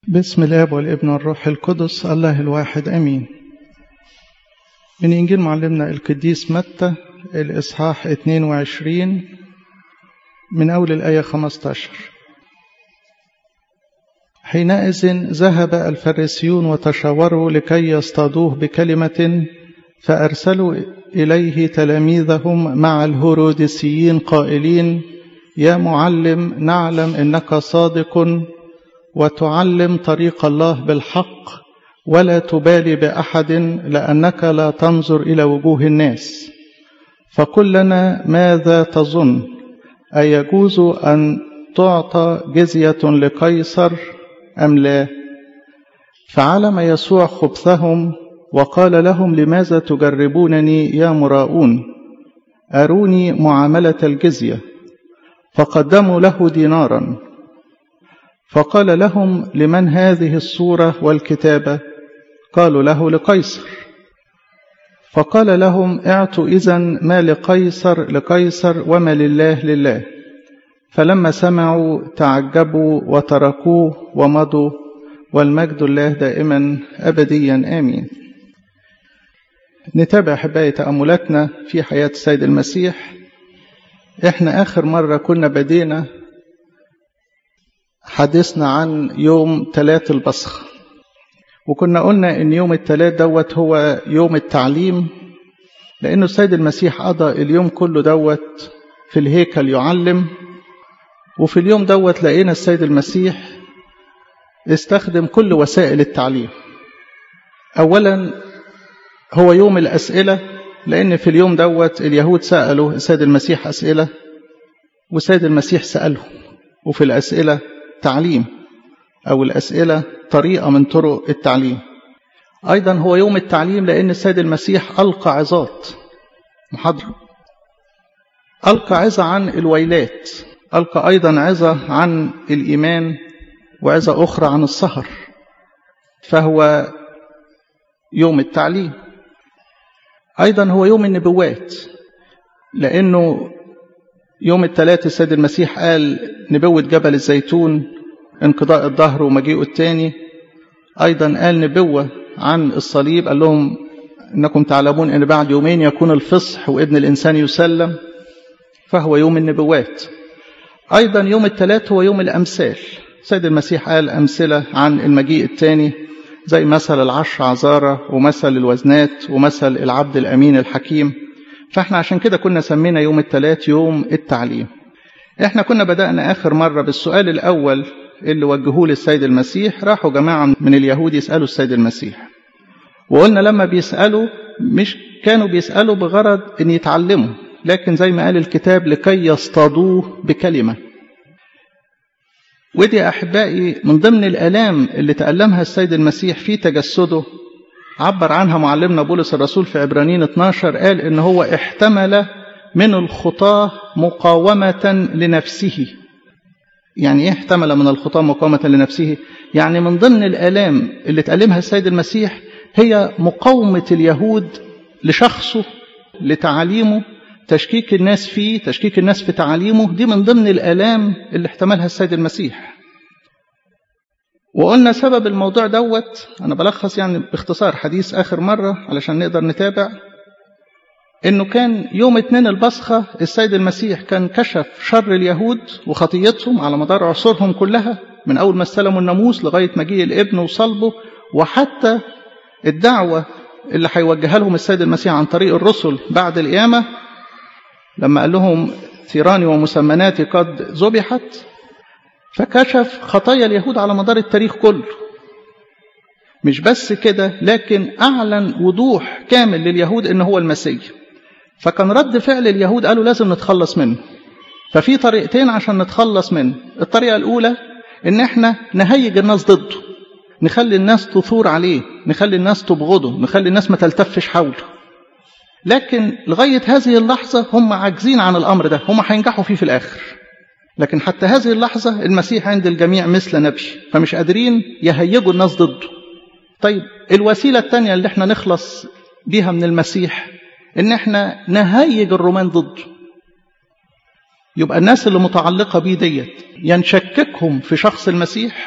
بسم الاب والابن والروح القدس الله الواحد امين من انجيل معلمنا القديس متى الاصحاح 22 من اول الايه 15 حينئذ ذهب الفريسيون وتشاوروا لكي يصطادوه بكلمه فارسلوا اليه تلاميذهم مع الهرودسيين قائلين يا معلم نعلم انك صادق وتعلم طريق الله بالحق ولا تبالي باحد لانك لا تنظر الى وجوه الناس فقل لنا ماذا تظن ايجوز ان تعطى جزيه لقيصر ام لا فعلم يسوع خبثهم وقال لهم لماذا تجربونني يا مراؤون اروني معامله الجزيه فقدموا له دينارا فقال لهم لمن هذه الصورة والكتابة قالوا له لقيصر فقال لهم اعطوا إذن ما لقيصر لقيصر وما لله لله فلما سمعوا تعجبوا وتركوه ومضوا والمجد الله دائما أبديا آمين نتابع أحبائي تأملاتنا في حياة السيد المسيح احنا آخر مرة كنا بدينا حديثنا عن يوم تلات البصخ وكنا قلنا ان يوم التلات دوت هو يوم التعليم لانه السيد المسيح قضى اليوم كله دوت في الهيكل يعلم وفي اليوم دوت لقينا السيد المسيح استخدم كل وسائل التعليم اولا هو يوم الاسئله لان في اليوم دوت اليهود سالوا السيد المسيح اسئله والسيد المسيح سالهم وفي الاسئله تعليم أو الأسئلة طريقة من طرق التعليم أيضا هو يوم التعليم لأن السيد المسيح ألقى عظات محاضرة ألقى عظة عن الويلات ألقى أيضا عظة عن الإيمان وعظة أخرى عن السهر فهو يوم التعليم أيضا هو يوم النبوات لأنه يوم الثلاث السيد المسيح قال نبوة جبل الزيتون انقضاء الظهر ومجيئه الثاني أيضا قال نبوة عن الصليب قال لهم إنكم تعلمون أن بعد يومين يكون الفصح وابن الإنسان يسلم فهو يوم النبوات أيضا يوم الثلاث هو يوم الأمثال السيد المسيح قال أمثلة عن المجيء الثاني زي مثل العشر عذارة ومثل الوزنات ومثل العبد الأمين الحكيم فاحنا عشان كده كنا سمينا يوم الثلاث يوم التعليم احنا كنا بدأنا آخر مرة بالسؤال الأول اللي وجهوه للسيد المسيح راحوا جماعة من اليهود يسألوا السيد المسيح وقلنا لما بيسألوا مش كانوا بيسألوا بغرض ان يتعلموا لكن زي ما قال الكتاب لكي يصطادوه بكلمة ودي أحبائي من ضمن الآلام اللي تألمها السيد المسيح في تجسده عبر عنها معلمنا بولس الرسول في عبرانيين 12 قال ان هو احتمل من الخطاة مقاومة لنفسه يعني ايه احتمل من الخطاة مقاومة لنفسه يعني من ضمن الآلام اللي تألمها السيد المسيح هي مقاومة اليهود لشخصه لتعاليمه تشكيك الناس فيه تشكيك الناس في تعاليمه دي من ضمن الآلام اللي احتملها السيد المسيح وقلنا سبب الموضوع دوت أنا بلخص يعني باختصار حديث آخر مرة علشان نقدر نتابع إنه كان يوم اتنين البصخة السيد المسيح كان كشف شر اليهود وخطيتهم على مدار عصورهم كلها من أول ما استلموا الناموس لغاية مجيء الابن وصلبه وحتى الدعوة اللي هيوجهها لهم السيد المسيح عن طريق الرسل بعد القيامة لما قال لهم ثيراني ومسمناتي قد ذبحت فكشف خطايا اليهود على مدار التاريخ كله مش بس كده لكن أعلن وضوح كامل لليهود إن هو المسيح فكان رد فعل اليهود قالوا لازم نتخلص منه ففي طريقتين عشان نتخلص منه الطريقة الأولى إن إحنا نهيج الناس ضده نخلي الناس تثور عليه نخلي الناس تبغضه نخلي الناس ما تلتفش حوله لكن لغاية هذه اللحظة هم عاجزين عن الأمر ده هم هينجحوا فيه في الآخر لكن حتى هذه اللحظة المسيح عند الجميع مثل نبي فمش قادرين يهيجوا الناس ضده طيب الوسيلة الثانية اللي احنا نخلص بيها من المسيح ان احنا نهيج الرومان ضده يبقى الناس اللي متعلقة بيه ديت ينشككهم في شخص المسيح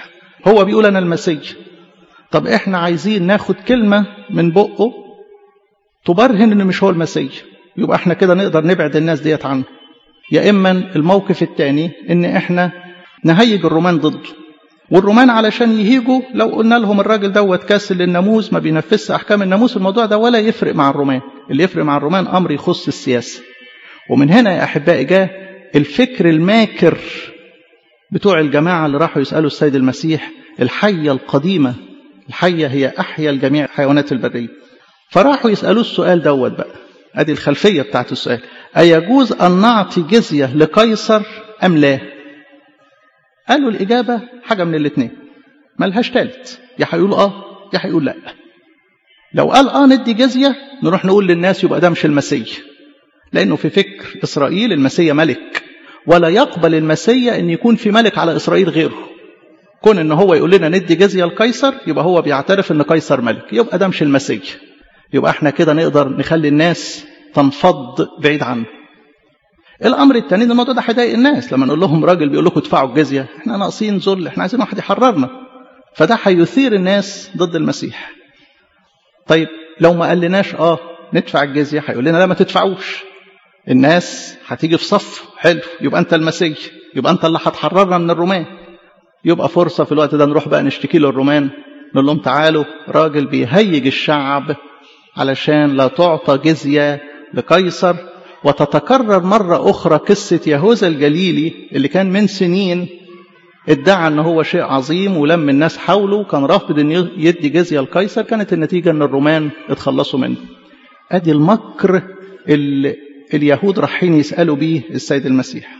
هو بيقول أنا المسيح طب إحنا عايزين ناخد كلمة من بقه تبرهن إنه مش هو المسيح يبقى إحنا كده نقدر نبعد الناس ديت عنه يا إما الموقف الثاني إن إحنا نهيج الرومان ضده والرومان علشان يهيجوا لو قلنا لهم الراجل دوت كاسل للناموس ما بينفذش احكام الناموس الموضوع ده ولا يفرق مع الرومان اللي يفرق مع الرومان امر يخص السياسه ومن هنا يا احبائي جاء الفكر الماكر بتوع الجماعه اللي راحوا يسالوا السيد المسيح الحيه القديمه الحيه هي احيا الجميع حيوانات البريه فراحوا يسالوه السؤال دوت بقى ادي الخلفيه بتاعت السؤال ايجوز ان نعطي جزيه لقيصر ام لا قالوا الإجابة حاجة من الاثنين ملهاش تالت يا هيقول آه يا هيقول لا لو قال آه ندي جزية نروح نقول للناس يبقى ده مش المسيح لأنه في فكر إسرائيل المسيح ملك ولا يقبل المسيح أن يكون في ملك على إسرائيل غيره كون أن هو يقول لنا ندي جزية لقيصر يبقى هو بيعترف أن قيصر ملك يبقى ده مش المسيح يبقى احنا كده نقدر نخلي الناس تنفض بعيد عنه الامر الثاني ان الموضوع ده هيضايق الناس لما نقول لهم راجل بيقول لكم ادفعوا الجزيه احنا ناقصين ذل احنا عايزين واحد يحررنا فده هيثير الناس ضد المسيح طيب لو ما قالناش اه ندفع الجزيه هيقول لنا لا ما تدفعوش الناس هتيجي في صف حلو يبقى انت المسيح يبقى انت اللي هتحررنا من الرومان يبقى فرصه في الوقت ده نروح بقى نشتكي للرومان نقول لهم تعالوا راجل بيهيج الشعب علشان لا تعطى جزيه لقيصر وتتكرر مرة أخرى قصة يهوذا الجليلي اللي كان من سنين ادعى أن هو شيء عظيم ولم الناس حوله وكان رافض أن يدي جزية لقيصر كانت النتيجة أن الرومان اتخلصوا منه أدي المكر اللي اليهود رايحين يسألوا بيه السيد المسيح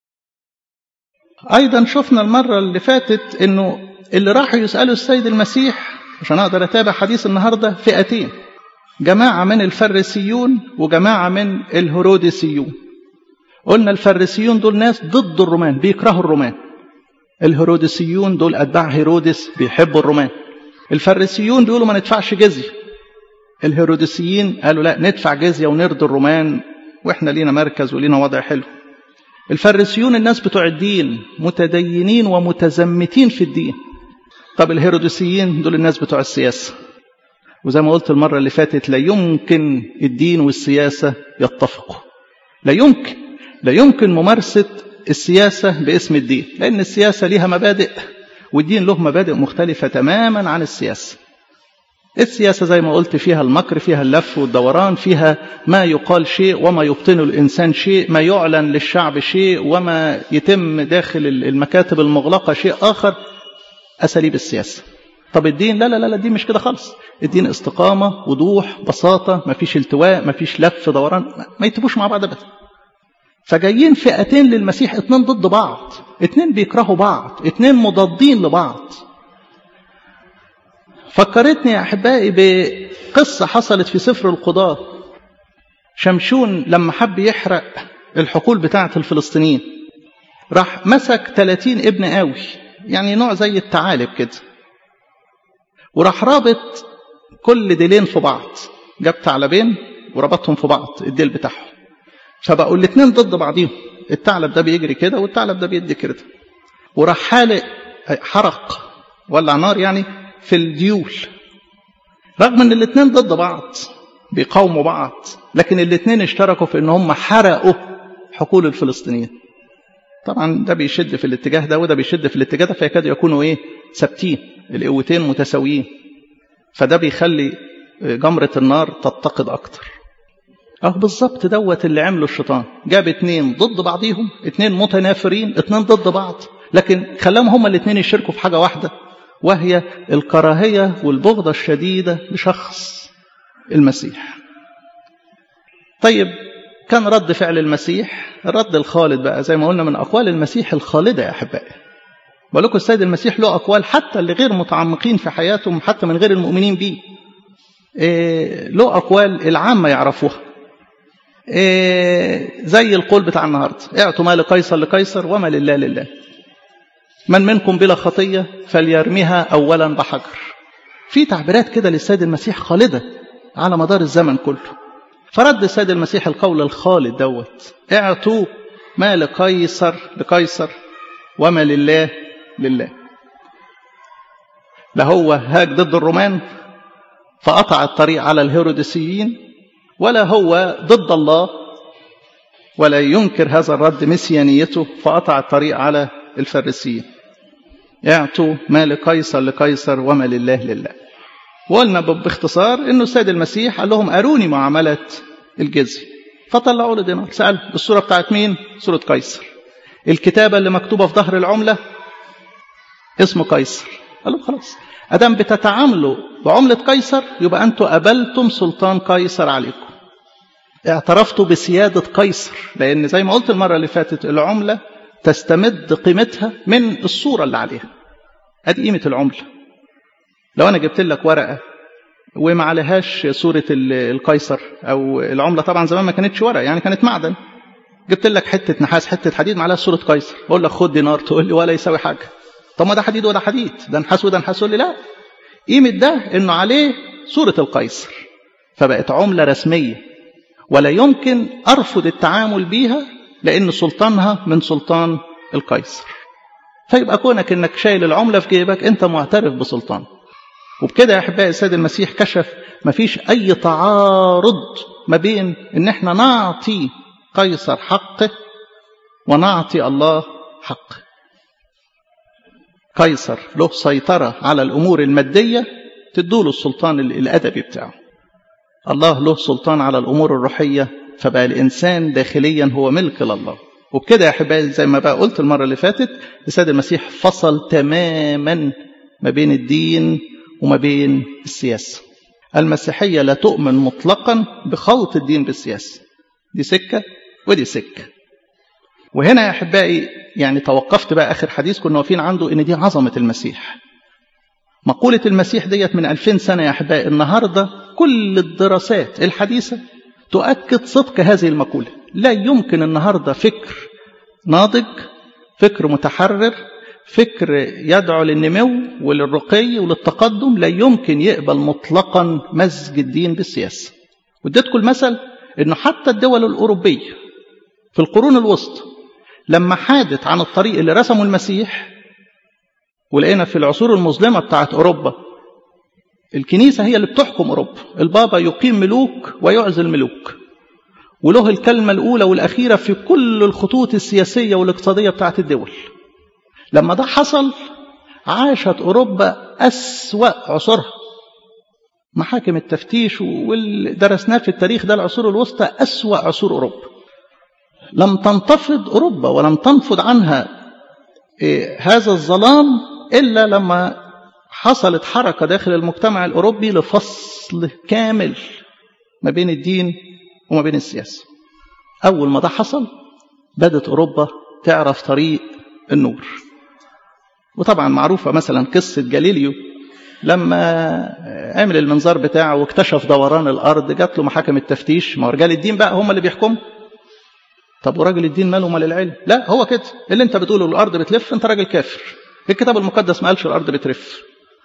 أيضا شفنا المرة اللي فاتت أنه اللي راحوا يسألوا السيد المسيح عشان أقدر أتابع حديث النهاردة فئتين جماعة من الفريسيون وجماعة من الهروديسيون قلنا الفريسيون دول ناس ضد الرومان بيكرهوا الرومان الهروديسيون دول أتباع هيرودس بيحبوا الرومان الفريسيون بيقولوا ما ندفعش جزية الهيروديسيين قالوا لا ندفع جزية ونرضي الرومان واحنا لينا مركز ولينا وضع حلو الفريسيون الناس بتوع الدين متدينين ومتزمتين في الدين طب الهيروديسيين دول الناس بتوع السياسه وزي ما قلت المرة اللي فاتت لا يمكن الدين والسياسة يتفقوا لا يمكن لا يمكن ممارسة السياسة باسم الدين لأن السياسة ليها مبادئ والدين له مبادئ مختلفة تماما عن السياسة السياسة زي ما قلت فيها المكر فيها اللف والدوران فيها ما يقال شيء وما يبطنه الإنسان شيء ما يعلن للشعب شيء وما يتم داخل المكاتب المغلقة شيء آخر أساليب السياسة طب الدين لا لا لا الدين مش كده خالص الدين استقامة وضوح بساطة ما فيش التواء ما فيش لف دوران ما يتبوش مع بعض أبدا فجايين فئتين للمسيح اتنين ضد بعض اتنين بيكرهوا بعض اتنين مضادين لبعض فكرتني يا أحبائي بقصة حصلت في سفر القضاة شمشون لما حب يحرق الحقول بتاعة الفلسطينيين راح مسك 30 ابن قوي يعني نوع زي الثعالب كده وراح رابط كل ديلين في بعض جاب ثعلبين وربطهم في بعض الديل بتاعهم فبقوا الاثنين ضد بعضيهم الثعلب ده بيجري كده والثعلب ده بيدي كده وراح حالق حرق ولع نار يعني في الديول رغم ان الاثنين ضد بعض بيقاوموا بعض لكن الاثنين اشتركوا في ان هم حرقوا حقول الفلسطينيين طبعا ده بيشد في الاتجاه ده وده بيشد في الاتجاه ده فيكاد يكونوا ايه ثابتين القوتين متساويين فده بيخلي جمرة النار تتقد أكتر أهو بالظبط دوت اللي عمله الشيطان جاب اتنين ضد بعضيهم اتنين متنافرين اتنين ضد بعض لكن خلاهم هما الاتنين يشاركوا في حاجة واحدة وهي الكراهية والبغضة الشديدة لشخص المسيح طيب كان رد فعل المسيح الرد الخالد بقى زي ما قلنا من أقوال المسيح الخالدة يا أحبائي بقول لكم السيد المسيح له أقوال حتى اللي غير متعمقين في حياتهم حتى من غير المؤمنين بيه إيه له أقوال العامة يعرفوها إيه زي القول بتاع النهاردة اعطوا ما لقيصر لقيصر وما لله لله من منكم بلا خطية فليرميها أولا بحجر في تعبيرات كده للسيد المسيح خالدة على مدار الزمن كله فرد السيد المسيح القول الخالد دوت اعطوا ما لقيصر لقيصر وما لله لله لا هو هاج ضد الرومان فقطع الطريق على الهيروديسيين ولا هو ضد الله ولا ينكر هذا الرد مسيانيته فقطع الطريق على الفريسيين اعطوا ما لقيصر لقيصر وما لله لله وقلنا باختصار انه السيد المسيح قال لهم اروني معامله الجزيه فطلعوا له دينار سال الصوره بتاعت مين صوره قيصر الكتابه اللي مكتوبه في ظهر العمله اسمه قيصر قال لهم خلاص ادام بتتعاملوا بعمله قيصر يبقى انتم قبلتم سلطان قيصر عليكم اعترفتوا بسياده قيصر لان زي ما قلت المره اللي فاتت العمله تستمد قيمتها من الصوره اللي عليها ادي قيمه العمله لو انا جبت لك ورقه وما عليهاش صوره القيصر او العمله طبعا زمان ما كانتش ورقه يعني كانت معدن جبت لك حته نحاس حته حديد ما عليها صوره قيصر اقول لك خد دينار تقول لي ولا يساوي حاجه طب ما ده حديد وده حديد ده نحاس وده نحاس تقول لي لا قيمه ده انه عليه صوره القيصر فبقت عمله رسميه ولا يمكن ارفض التعامل بيها لان سلطانها من سلطان القيصر فيبقى كونك انك شايل العمله في جيبك انت معترف بسلطان وبكده يا احبائي السيد المسيح كشف مفيش اي تعارض ما بين ان احنا نعطي قيصر حقه ونعطي الله حقه قيصر له سيطرة على الأمور المادية تدوله السلطان الأدبي بتاعه الله له سلطان على الأمور الروحية فبقى الإنسان داخليا هو ملك لله وبكده يا أحبائي زي ما بقى قلت المرة اللي فاتت السيد المسيح فصل تماما ما بين الدين وما بين السياسة المسيحية لا تؤمن مطلقا بخلط الدين بالسياسة دي سكة ودي سكة وهنا يا أحبائي يعني توقفت بقى آخر حديث كنا واقفين عنده إن دي عظمة المسيح مقولة المسيح ديت من ألفين سنة يا أحبائي النهاردة كل الدراسات الحديثة تؤكد صدق هذه المقولة لا يمكن النهاردة فكر ناضج فكر متحرر فكر يدعو للنمو وللرقي وللتقدم لا يمكن يقبل مطلقا مزج الدين بالسياسة واديتكم المثل انه حتى الدول الأوروبية في القرون الوسطى لما حادت عن الطريق اللي رسمه المسيح ولقينا في العصور المظلمة بتاعت أوروبا الكنيسة هي اللي بتحكم أوروبا البابا يقيم ملوك ويعزل ملوك وله الكلمة الأولى والأخيرة في كل الخطوط السياسية والاقتصادية بتاعت الدول لما ده حصل عاشت أوروبا أسوأ عصورها محاكم التفتيش واللي درسناه في التاريخ ده العصور الوسطى أسوأ عصور أوروبا لم تنتفض أوروبا ولم تنفض عنها هذا الظلام إلا لما حصلت حركة داخل المجتمع الأوروبي لفصل كامل ما بين الدين وما بين السياسة أول ما ده حصل بدت أوروبا تعرف طريق النور وطبعا معروفة مثلا قصة جاليليو لما عمل المنظار بتاعه واكتشف دوران الأرض جات له محاكم التفتيش ما رجال الدين بقى هم اللي بيحكموا طب وراجل الدين ماله مال العلم لا هو كده اللي انت بتقوله الأرض بتلف انت راجل كافر الكتاب المقدس ما قالش الأرض بتلف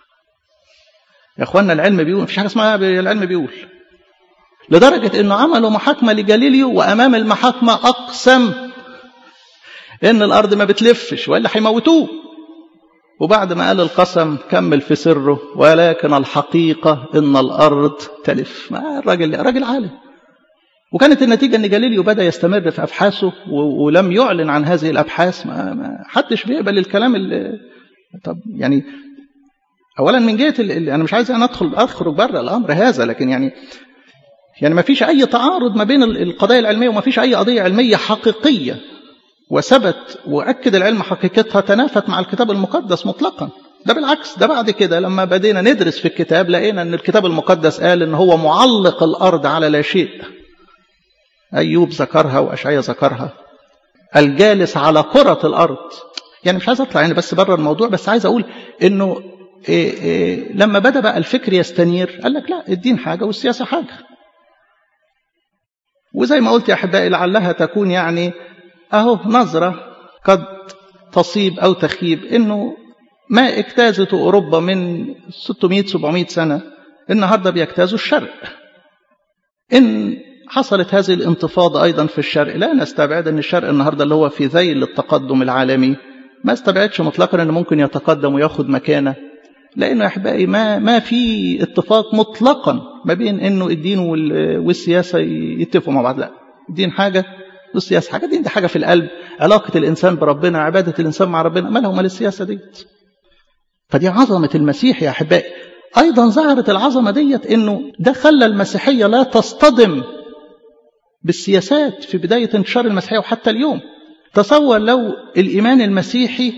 يا اخوانا العلم بيقول مفيش حاجه اسمها العلم بيقول لدرجه انه عملوا محاكمه لجاليليو وامام المحاكمه اقسم ان الارض ما بتلفش والا هيموتوه وبعد ما قال القسم كمل في سره ولكن الحقيقه ان الارض تلف ما الراجل راجل عالم وكانت النتيجة أن جاليليو بدأ يستمر في أبحاثه ولم يعلن عن هذه الأبحاث ما, ما حدش بيقبل الكلام اللي طب يعني اولا من جهه انا مش عايز انا ادخل اخرج بره الامر هذا لكن يعني يعني ما فيش اي تعارض ما بين القضايا العلميه وما فيش اي قضيه علميه حقيقيه وثبت واكد العلم حقيقتها تنافت مع الكتاب المقدس مطلقا ده بالعكس ده بعد كده لما بدينا ندرس في الكتاب لقينا ان الكتاب المقدس قال ان هو معلق الارض على لا شيء ايوب ذكرها واشعيا ذكرها الجالس على كره الارض يعني مش عايز اطلع يعني بس بره الموضوع بس عايز اقول انه إيه إيه لما بدا بقى الفكر يستنير قال لك لا الدين حاجه والسياسه حاجه وزي ما قلت يا احبائي لعلها تكون يعني اهو نظره قد تصيب او تخيب انه ما اجتازته اوروبا من 600 700 سنه النهارده بيجتازوا الشرق ان حصلت هذه الانتفاضه ايضا في الشرق لا نستبعد ان الشرق النهارده اللي هو في ذيل التقدم العالمي ما استبعدش مطلقا انه ممكن يتقدم وياخد مكانه لانه يا احبائي ما ما في اتفاق مطلقا ما بين انه الدين والسياسه يتفقوا مع بعض لا الدين حاجه والسياسه حاجه الدين ده حاجه في القلب علاقه الانسان بربنا عباده الانسان مع ربنا مالها ومال السياسه ديت فدي عظمه المسيح يا احبائي ايضا ظهرت العظمه ديت انه ده خلى المسيحيه لا تصطدم بالسياسات في بدايه انتشار المسيحيه وحتى اليوم تصور لو الايمان المسيحي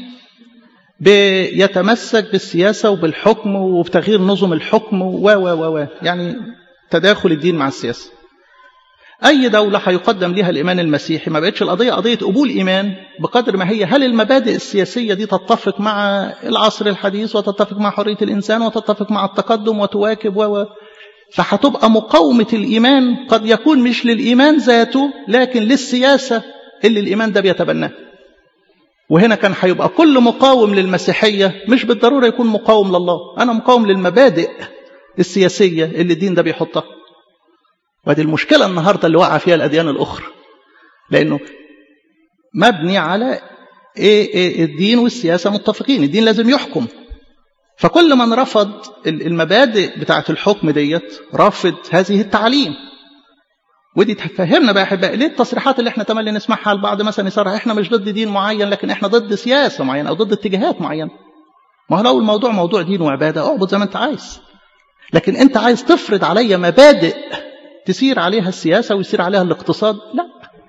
بيتمسك بالسياسة وبالحكم وبتغيير نظم الحكم و و و يعني تداخل الدين مع السياسة أي دولة هيقدم لها الإيمان المسيحي ما بقتش القضية قضية قبول إيمان بقدر ما هي هل المبادئ السياسية دي تتفق مع العصر الحديث وتتفق مع حرية الإنسان وتتفق مع التقدم وتواكب و فهتبقى مقاومة الإيمان قد يكون مش للإيمان ذاته لكن للسياسة اللي الإيمان ده بيتبناها وهنا كان هيبقى كل مقاوم للمسيحية مش بالضرورة يكون مقاوم لله أنا مقاوم للمبادئ السياسية اللي الدين ده بيحطها ودي المشكلة النهاردة اللي وقع فيها الأديان الأخرى لأنه مبني على إيه إيه الدين والسياسة متفقين الدين لازم يحكم فكل من رفض المبادئ بتاعة الحكم ديت رافض هذه التعليم ودي تفهمنا بقى احبائي ليه التصريحات اللي احنا تملي نسمعها البعض مثلا يصرح احنا مش ضد دين معين لكن احنا ضد سياسه معينه او ضد اتجاهات معينه ما هو لو الموضوع موضوع دين وعباده اعبد زي ما انت عايز لكن انت عايز تفرض عليا مبادئ تسير عليها السياسه ويسير عليها الاقتصاد لا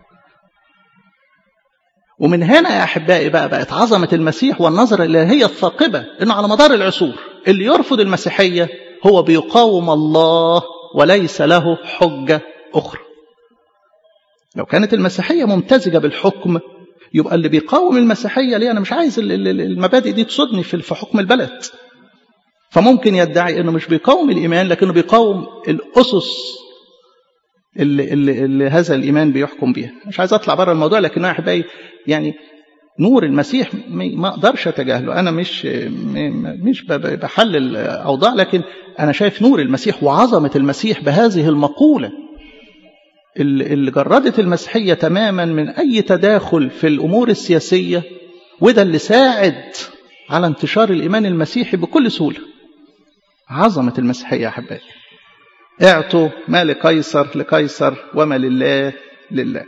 ومن هنا يا احبائي بقى بقت عظمه المسيح والنظره الالهيه الثاقبه انه على مدار العصور اللي يرفض المسيحيه هو بيقاوم الله وليس له حجه اخرى لو كانت المسيحية ممتزجة بالحكم يبقى اللي بيقاوم المسيحية ليه أنا مش عايز المبادئ دي تصدني في حكم البلد فممكن يدعي أنه مش بيقاوم الإيمان لكنه بيقاوم الأسس اللي, اللي, اللي هذا الإيمان بيحكم بيها مش عايز أطلع بره الموضوع لكن أنا أحبائي يعني نور المسيح ما أقدرش أتجاهله أنا مش مش بحلل أوضاع لكن أنا شايف نور المسيح وعظمة المسيح بهذه المقولة اللي جردت المسيحية تماما من أي تداخل في الأمور السياسية وده اللي ساعد على انتشار الإيمان المسيحي بكل سهولة عظمة المسيحية يا أحبائي اعطوا ما لقيصر لقيصر وما لله لله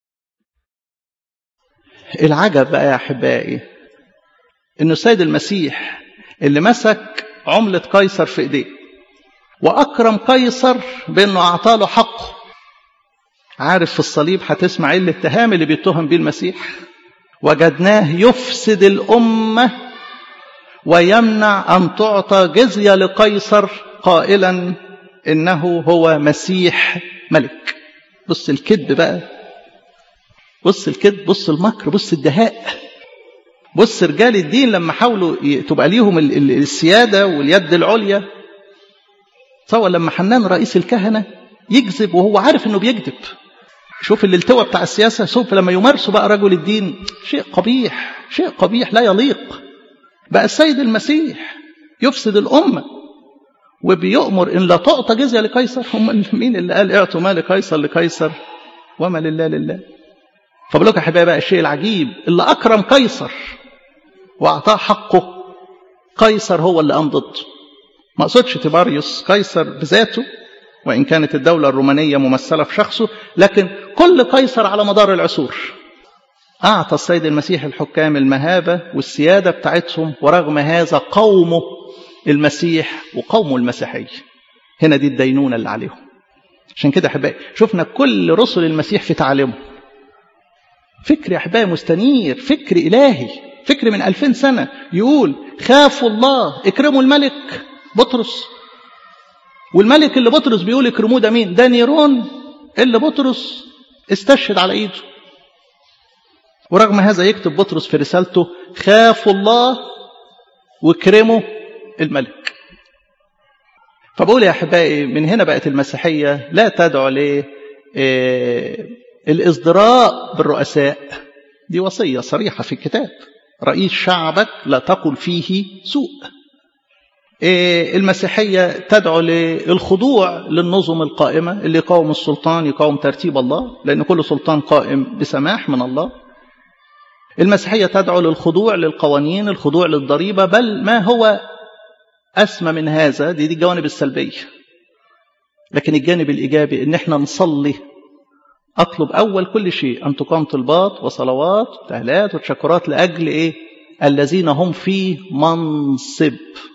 العجب بقى يا أحبائي إنه السيد المسيح اللي مسك عملة قيصر في إيديه وأكرم قيصر بأنه أعطاله حقه عارف في الصليب هتسمع ايه الاتهام اللي بيتهم بيه المسيح وجدناه يفسد الأمة ويمنع أن تعطى جزية لقيصر قائلا إنه هو مسيح ملك بص الكذب بقى بص الكذب بص المكر بص الدهاء بص رجال الدين لما حاولوا تبقى ليهم السيادة واليد العليا تصور لما حنان رئيس الكهنة يكذب وهو عارف انه بيكذب شوف الالتواء بتاع السياسة شوف لما يمارسوا بقى رجل الدين شيء قبيح شيء قبيح لا يليق بقى السيد المسيح يفسد الأمة وبيؤمر إن لا تعطى جزية لقيصر هم مين اللي قال اعطوا ما لقيصر لقيصر وما لله لله فبقول لكم يا حبايبي بقى الشيء العجيب اللي أكرم قيصر وأعطاه حقه قيصر هو اللي قام ضده ما أقصدش تباريوس قيصر بذاته وإن كانت الدولة الرومانية ممثلة في شخصه لكن كل قيصر على مدار العصور أعطى السيد المسيح الحكام المهابة والسيادة بتاعتهم ورغم هذا قومه المسيح وقومه المسيحي هنا دي الدينونة اللي عليهم عشان كده أحبائي شفنا كل رسل المسيح في تعاليمه فكر يا أحبائي مستنير فكر إلهي فكر من ألفين سنة يقول خافوا الله اكرموا الملك بطرس والملك اللي بطرس بيقول اكرموه ده مين ده نيرون اللي بطرس استشهد على ايده ورغم هذا يكتب بطرس في رسالته خافوا الله واكرموا الملك فبقول يا احبائي من هنا بقت المسيحيه لا تدعو ل الازدراء بالرؤساء دي وصيه صريحه في الكتاب رئيس شعبك لا تقل فيه سوء المسيحية تدعو للخضوع للنظم القائمة اللي يقاوم السلطان يقاوم ترتيب الله لأن كل سلطان قائم بسماح من الله المسيحية تدعو للخضوع للقوانين الخضوع للضريبة بل ما هو أسمى من هذا دي دي الجوانب السلبية لكن الجانب الإيجابي إن إحنا نصلي أطلب أول كل شيء أن تقام طلبات وصلوات وتهلات وتشكرات لأجل إيه الذين هم في منصب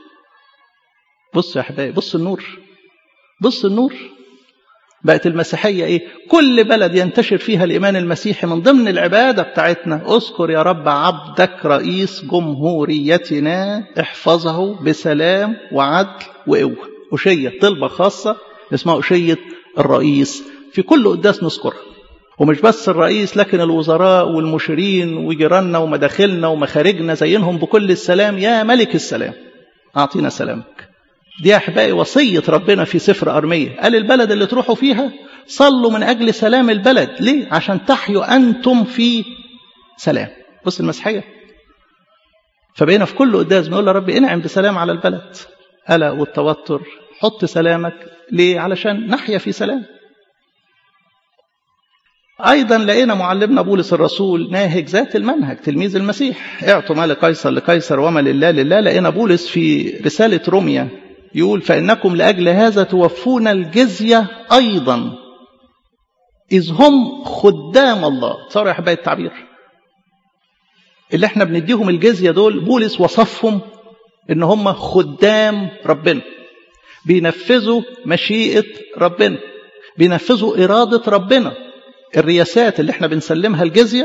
بص يا حبايبي بص النور بص النور بقت المسيحية إيه كل بلد ينتشر فيها الإيمان المسيحي من ضمن العبادة بتاعتنا اذكر يا رب عبدك رئيس جمهوريتنا احفظه بسلام وعدل وقوة أشية طلبة خاصة اسمها أشية الرئيس في كل قداس نذكرها ومش بس الرئيس لكن الوزراء والمشيرين وجيراننا ومداخلنا ومخارجنا زينهم بكل السلام يا ملك السلام أعطينا سلامك دي يا أحبائي وصية ربنا في سفر أرمية قال البلد اللي تروحوا فيها صلوا من أجل سلام البلد ليه؟ عشان تحيوا أنتم في سلام بص المسيحية فبقينا في كل قداس بنقول يا رب انعم بسلام على البلد قلق والتوتر حط سلامك ليه؟ علشان نحيا في سلام أيضا لقينا معلمنا بولس الرسول ناهج ذات المنهج تلميذ المسيح اعطوا ما لقيصر لقيصر وما لله لله لقينا بولس في رسالة روميا يقول فإنكم لأجل هذا توفون الجزية أيضا إذ هم خدام الله تصوروا يا حبايب التعبير اللي احنا بنديهم الجزية دول بولس وصفهم ان هم خدام ربنا بينفذوا مشيئة ربنا بينفذوا إرادة ربنا الرياسات اللي احنا بنسلمها الجزية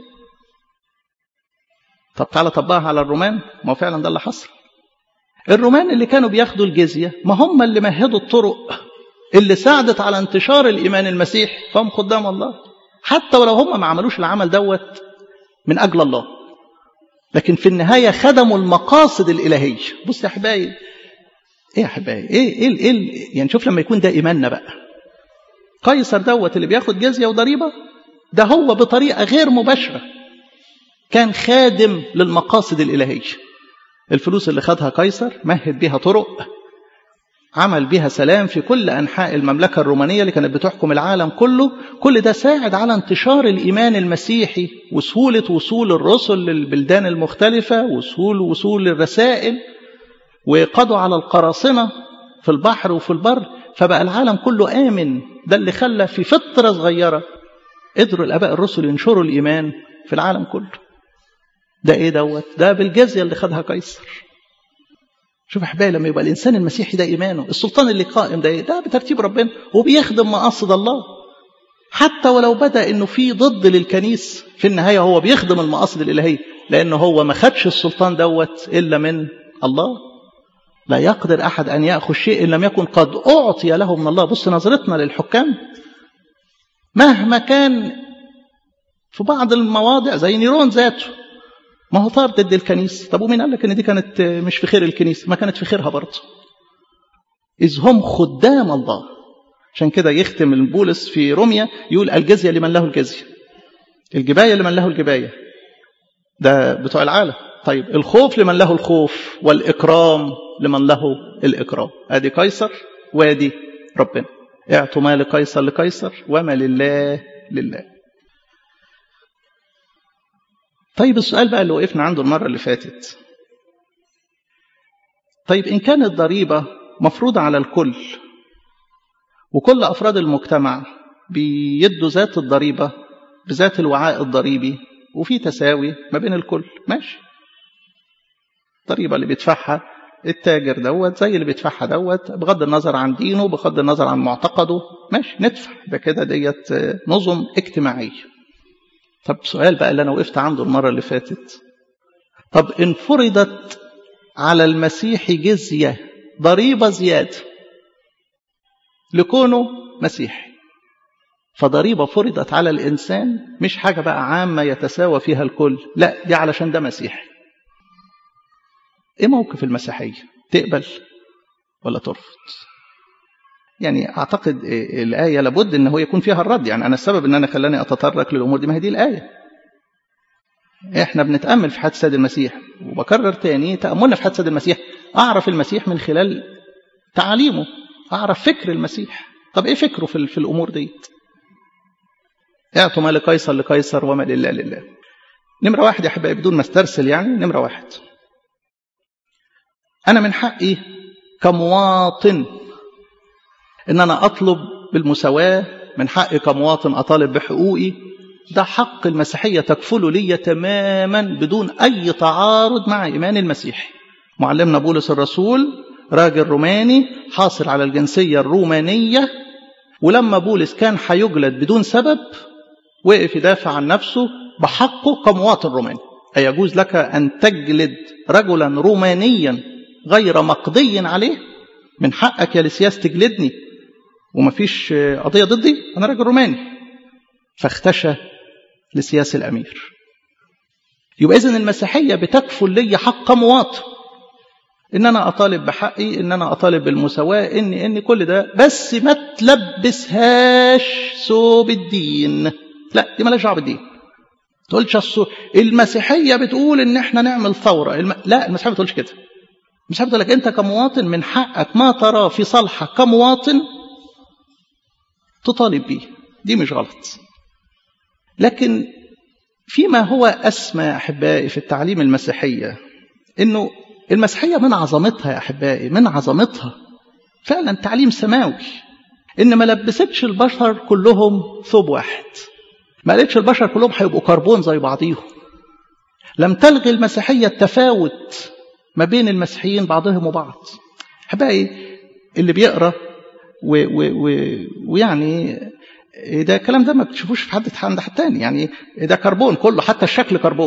طب تعالى طبقها على الرومان ما هو فعلا ده اللي حصل الرومان اللي كانوا بياخدوا الجزية ما هم اللي مهدوا الطرق اللي ساعدت على انتشار الإيمان المسيحي فهم خدام الله حتى ولو هم ما عملوش العمل دوت من أجل الله لكن في النهاية خدموا المقاصد الإلهية بص يا حبايبي ايه يا حبايبي ايه ايه ايه يعني شوف لما يكون ده ايماننا بقى قيصر دوت اللي بياخد جزيه وضريبه ده هو بطريقه غير مباشره كان خادم للمقاصد الالهيه الفلوس اللي خدها قيصر مهد بيها طرق عمل بيها سلام في كل انحاء المملكه الرومانيه اللي كانت بتحكم العالم كله كل ده ساعد على انتشار الايمان المسيحي وسهوله وصول الرسل للبلدان المختلفه وسهول وصول الرسائل وقضوا على القراصنة في البحر وفي البر فبقى العالم كله آمن ده اللي خلى في فترة صغيرة قدروا الآباء الرسل ينشروا الإيمان في العالم كله ده إيه دوت ده بالجزية اللي خدها قيصر شوف أحبائي لما يبقى الإنسان المسيحي ده إيمانه السلطان اللي قائم ده إيه ده بترتيب ربنا وبيخدم مقاصد الله حتى ولو بدأ إنه في ضد للكنيس في النهاية هو بيخدم المقاصد الإلهية لأنه هو ما خدش السلطان دوت إلا من الله لا يقدر أحد أن يأخذ شيء إن لم يكن قد أعطي له من الله بص نظرتنا للحكام مهما كان في بعض المواضع زي نيرون ذاته ما هو طار ضد الكنيسة طب ومين قال لك ان دي كانت مش في خير الكنيسة ما كانت في خيرها برضه إذ هم خدام الله عشان كده يختم البولس في روميا يقول الجزية لمن له الجزية الجباية لمن له الجباية ده بتوع العالم طيب الخوف لمن له الخوف والإكرام لمن له الإكرام أدي قيصر وادي ربنا اعطوا ما لقيصر لقيصر وما لله لله طيب السؤال بقى اللي وقفنا عنده المرة اللي فاتت طيب إن كانت ضريبة مفروضة على الكل وكل أفراد المجتمع بيدوا ذات الضريبة بذات الوعاء الضريبي وفي تساوي ما بين الكل ماشي الضريبة اللي بيدفعها التاجر دوت زي اللي بيدفعها دوت بغض النظر عن دينه بغض النظر عن معتقده ماشي ندفع ده كده ديت نظم اجتماعية طب سؤال بقى اللي أنا وقفت عنده المرة اللي فاتت طب إن فرضت على المسيح جزية ضريبة زيادة لكونه مسيحي فضريبة فرضت على الإنسان مش حاجة بقى عامة يتساوى فيها الكل لا دي علشان ده مسيحي ايه موقف المسيحية تقبل ولا ترفض يعني اعتقد الآية لابد ان هو يكون فيها الرد يعني انا السبب ان انا خلاني اتطرق للامور دي ما هي دي الآية احنا بنتأمل في حياة السيد المسيح وبكرر تاني تأملنا في حياة السيد المسيح اعرف المسيح من خلال تعاليمه اعرف فكر المسيح طب ايه فكره في, في الامور ديت اعطوا ما لقيصر لقيصر وما لله لله نمرة واحد يا حبايبي بدون ما استرسل يعني نمرة واحد أنا من حقي كمواطن ان انا اطلب بالمساواة من حقي كمواطن اطالب بحقوقي ده حق المسيحية تكفله لي تماما بدون اي تعارض مع ايمان المسيحي معلمنا بولس الرسول راجل روماني حاصل على الجنسية الرومانية ولما بولس كان هيجلد بدون سبب وقف يدافع عن نفسه بحقه كمواطن روماني أيجوز لك أن تجلد رجلا رومانيا غير مقضي عليه من حقك يا لسياس تجلدني ومفيش قضية ضدي أنا راجل روماني فاختشى لسياس الأمير يبقى إذن المسيحية بتكفل لي حق مواطن ان انا اطالب بحقي ان انا اطالب بالمساواه ان ان كل ده بس ما تلبسهاش ثوب الدين لا دي مالهاش دعوه بالدين تقولش الصو... المسيحيه بتقول ان احنا نعمل ثوره الم... لا المسيحيه ما بتقولش كده المسيحيه بتقول لك انت كمواطن من حقك ما تراه في صالحك كمواطن تطالب بيه دي مش غلط لكن فيما هو اسمى يا احبائي في التعليم المسيحيه انه المسيحية من عظمتها يا أحبائي من عظمتها فعلا تعليم سماوي إن ما لبستش البشر كلهم ثوب واحد ما قالتش البشر كلهم هيبقوا كربون زي بعضيهم لم تلغي المسيحية التفاوت ما بين المسيحيين بعضهم وبعض أحبائي اللي بيقرأ ويعني ده الكلام ده ما بتشوفوش في حد عند حد تاني يعني ده كربون كله حتى الشكل كربون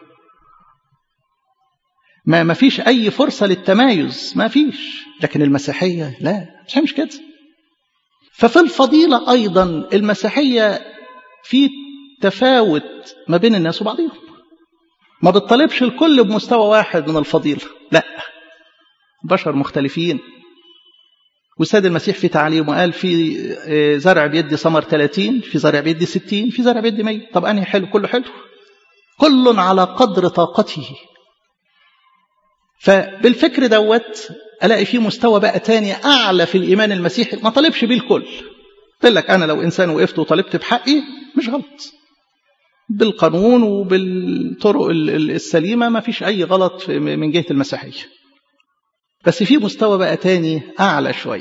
ما ما فيش أي فرصة للتمايز ما فيش لكن المسيحية لا مش مش كده ففي الفضيلة أيضا المسيحية في تفاوت ما بين الناس وبعضهم ما بتطالبش الكل بمستوى واحد من الفضيلة لا بشر مختلفين والسيد المسيح في تعليمه قال في زرع بيدي ثمر 30 في زرع بيدي 60 في زرع بيدي 100 طب أنهي حلو كله حلو كل على قدر طاقته فبالفكر دوت الاقي فيه مستوى بقى تاني اعلى في الايمان المسيحي ما طالبش بيه الكل قلت لك انا لو انسان وقفت وطالبت بحقي مش غلط بالقانون وبالطرق السليمه ما فيش اي غلط من جهه المسيحيه بس في مستوى بقى تاني اعلى شويه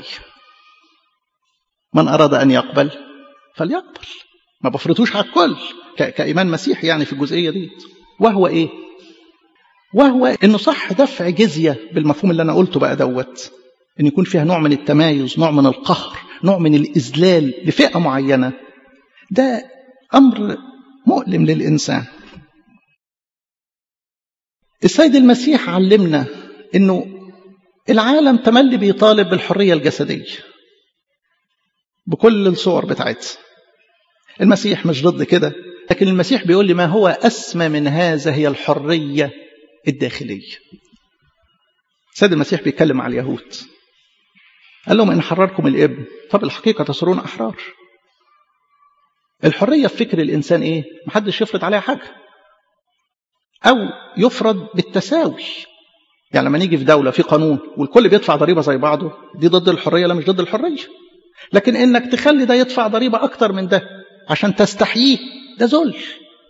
من اراد ان يقبل فليقبل ما بفرضوش على الكل كايمان مسيحي يعني في الجزئيه دي وهو ايه وهو انه صح دفع جزيه بالمفهوم اللي انا قلته بقى دوت ان يكون فيها نوع من التمايز نوع من القهر نوع من الاذلال لفئه معينه ده امر مؤلم للانسان السيد المسيح علمنا انه العالم تملي بيطالب بالحريه الجسديه بكل الصور بتاعتها المسيح مش ضد كده لكن المسيح بيقول لي ما هو اسمى من هذا هي الحريه الداخلية سيد المسيح بيتكلم على اليهود قال لهم إن حرركم الابن فبالحقيقة تصيرون أحرار الحرية في فكر الإنسان إيه؟ محدش يفرض عليها حاجة أو يفرض بالتساوي يعني لما نيجي في دولة في قانون والكل بيدفع ضريبة زي بعضه دي ضد الحرية لا مش ضد الحرية لكن إنك تخلي ده يدفع ضريبة أكتر من ده عشان تستحييه ده ذل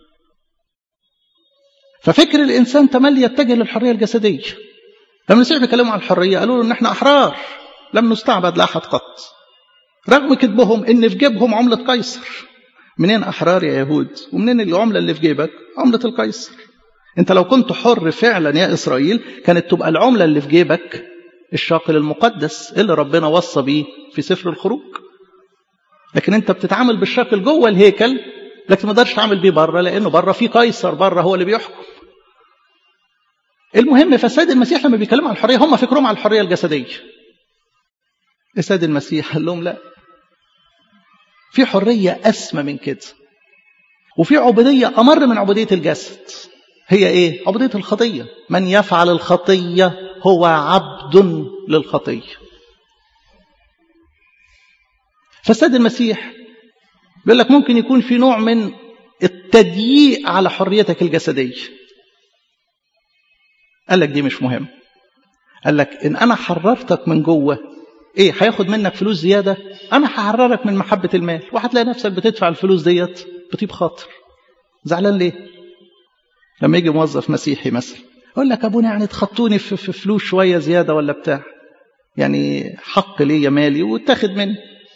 ففكر الإنسان تملي يتجه للحرية الجسدية لما المسيح بيكلموا عن الحرية قالوا له إن إحنا أحرار لم نستعبد لأحد قط رغم كذبهم إن في جيبهم عملة قيصر منين أحرار يا يهود ومنين العملة اللي في جيبك عملة القيصر أنت لو كنت حر فعلا يا إسرائيل كانت تبقى العملة اللي في جيبك الشاقل المقدس اللي ربنا وصى بيه في سفر الخروج لكن أنت بتتعامل بالشاقل جوه الهيكل لكن ما تقدرش تعمل بيه بره لانه بره في قيصر بره هو اللي بيحكم المهم فالسيد المسيح لما بيتكلموا عن الحريه هم فكرهم على الحريه الجسديه السيد المسيح قال لهم لا في حريه اسمى من كده وفي عبوديه امر من عبوديه الجسد هي ايه عبوديه الخطيه من يفعل الخطيه هو عبد للخطيه فالسيد المسيح بيقول لك ممكن يكون في نوع من التضييق على حريتك الجسدية قال لك دي مش مهم قال لك إن أنا حررتك من جوه إيه هياخد منك فلوس زيادة أنا هحررك من محبة المال وهتلاقي نفسك بتدفع الفلوس ديت بطيب خاطر زعلان ليه لما يجي موظف مسيحي مثلا يقول لك أبونا يعني تخطوني في فلوس شوية زيادة ولا بتاع يعني حق ليا مالي واتاخد مني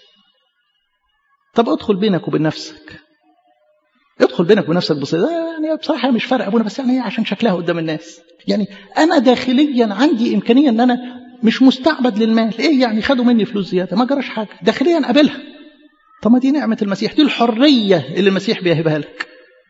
طب ادخل بينك وبين نفسك ادخل بينك وبين نفسك بصير يعني بصراحه مش فارق ابونا بس يعني عشان شكلها قدام الناس يعني انا داخليا عندي امكانيه ان انا مش مستعبد للمال ايه يعني خدوا مني فلوس زياده ما جراش حاجه داخليا قابلها طب ما دي نعمه المسيح دي الحريه اللي المسيح بيهبها لك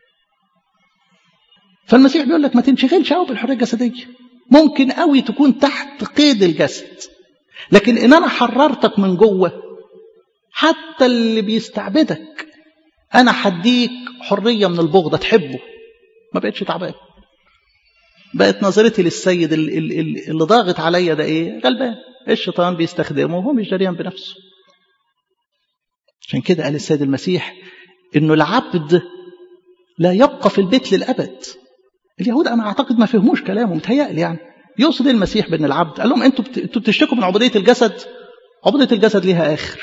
فالمسيح بيقول لك ما تنشغلش قوي بالحريه الجسديه ممكن قوي تكون تحت قيد الجسد لكن ان انا حررتك من جوه حتى اللي بيستعبدك انا هديك حريه من البغضه تحبه ما بقتش تعبان بقت نظرتي للسيد اللي, اللي ضاغط عليا ده ايه غلبان الشيطان بيستخدمه وهو مش دريان بنفسه عشان كده قال السيد المسيح انه العبد لا يبقى في البيت للابد اليهود انا اعتقد ما فهموش كلامه متهيألي يعني يقصد المسيح بان العبد قال لهم انتوا بت... انتوا بتشتكوا من عبوديه الجسد عبوديه الجسد ليها اخر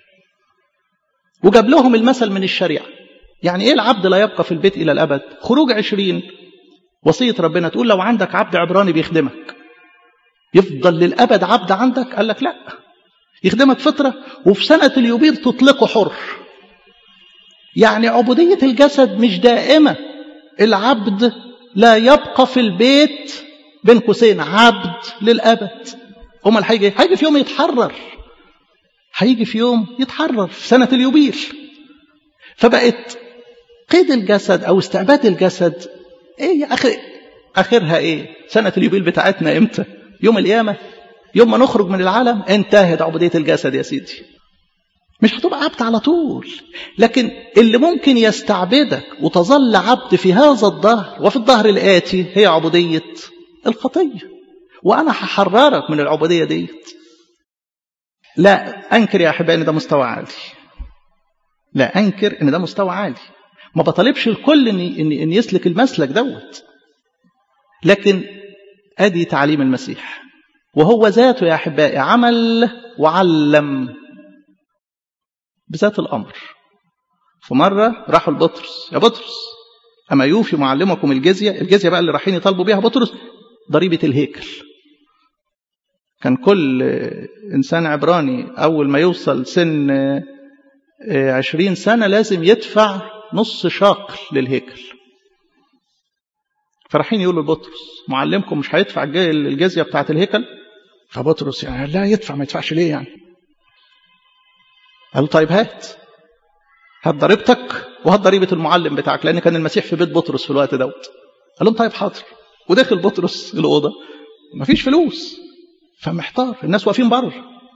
وجاب لهم المثل من الشريعه يعني ايه العبد لا يبقى في البيت الى الابد خروج عشرين وصيه ربنا تقول لو عندك عبد عبراني بيخدمك يفضل للابد عبد عندك قال لك لا يخدمك فتره وفي سنه اليوبيل تطلقه حر يعني عبوديه الجسد مش دائمه العبد لا يبقى في البيت بين قوسين عبد للابد امال هيجي هيجي في يوم يتحرر هيجي في يوم يتحرر في سنه اليوبيل فبقت قيد الجسد او استعباد الجسد ايه يا اخي اخرها ايه سنه اليوبيل بتاعتنا امتى يوم القيامه يوم ما نخرج من العالم انتهت عبوديه الجسد يا سيدي مش هتبقى عبد على طول لكن اللي ممكن يستعبدك وتظل عبد في هذا الظهر وفي الظهر الآتي هي عبودية الخطية وأنا هحررك من العبودية ديت لا أنكر يا أحبائي إن ده مستوى عالي لا أنكر إن ده مستوى عالي ما بطالبش الكل إن, إن, إن يسلك المسلك دوت لكن أدي تعليم المسيح وهو ذاته يا أحبائي عمل وعلم بذات الأمر فمرة راحوا لبطرس يا بطرس أما يوفي معلمكم الجزية الجزية بقى اللي رايحين يطالبوا بيها بطرس ضريبة الهيكل كان كل إنسان عبراني أول ما يوصل سن عشرين سنة لازم يدفع نص شاقل للهيكل فرايحين يقولوا لبطرس معلمكم مش هيدفع الجزية بتاعة الهيكل فبطرس يعني لا يدفع ما يدفعش ليه يعني قال طيب هات هات ضريبتك وهات ضريبة المعلم بتاعك لأن كان المسيح في بيت بطرس في الوقت دوت قال لهم طيب حاضر وداخل بطرس الأوضة مفيش فلوس فمحتار الناس واقفين بره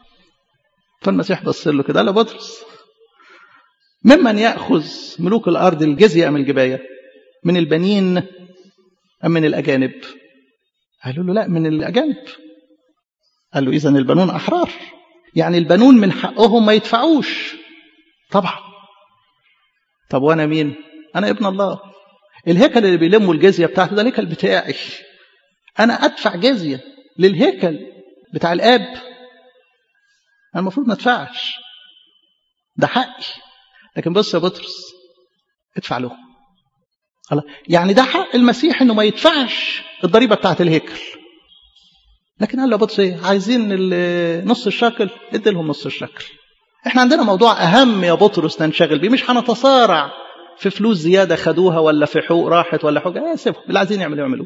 فالمسيح بص له كده قال بطرس ممن يأخذ ملوك الأرض الجزية أم الجباية من البنين أم من الأجانب قالوا له لا من الأجانب قال له إذا البنون أحرار يعني البنون من حقهم ما يدفعوش طبعا طب وانا مين انا ابن الله الهيكل اللي بيلموا الجزيه بتاعته ده الهيكل بتاعي انا ادفع جزيه للهيكل بتاع الاب انا المفروض ما ادفعش ده حقي لكن بص يا بطرس ادفع له الله يعني ده حق المسيح انه ما يدفعش الضريبه بتاعت الهيكل لكن قال له بطرس ايه عايزين نص الشكل ادي لهم نص الشكل احنا عندنا موضوع اهم يا بطرس ننشغل بيه مش هنتصارع في فلوس زياده خدوها ولا في حقوق راحت ولا حاجه سيبهم اللي عايزين يعملوا يعملوه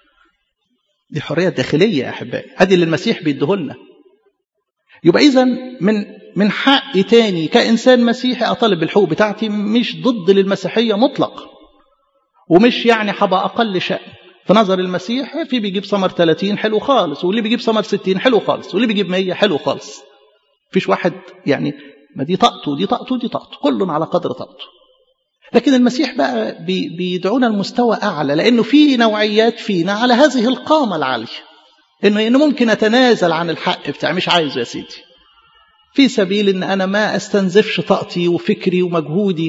دي حريه داخليه يا احبائي ادي اللي المسيح بيديهولنا يبقى اذا من من حقي تاني كانسان مسيحي اطالب بالحقوق بتاعتي مش ضد للمسيحيه مطلق ومش يعني هبقى اقل شأن في نظر المسيح في بيجيب ثمر 30 حلو خالص واللي بيجيب ثمر 60 حلو خالص واللي بيجيب 100 حلو خالص فيش واحد يعني ما دي طاقته ودي طاقته ودي طاقته كل على قدر طاقته لكن المسيح بقى بي بيدعونا لمستوى اعلى لانه في نوعيات فينا على هذه القامه العاليه انه انه ممكن اتنازل عن الحق بتاعي مش عايزه يا سيدي في سبيل ان انا ما استنزفش طاقتي وفكري ومجهودي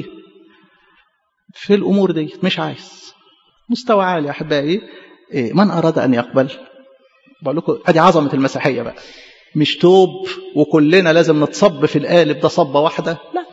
في الامور دي مش عايز مستوى عالي يا احبائي من اراد ان يقبل بقول لكم ادي عظمه المسيحيه بقى مش توب وكلنا لازم نتصب في القالب ده صبه واحده لا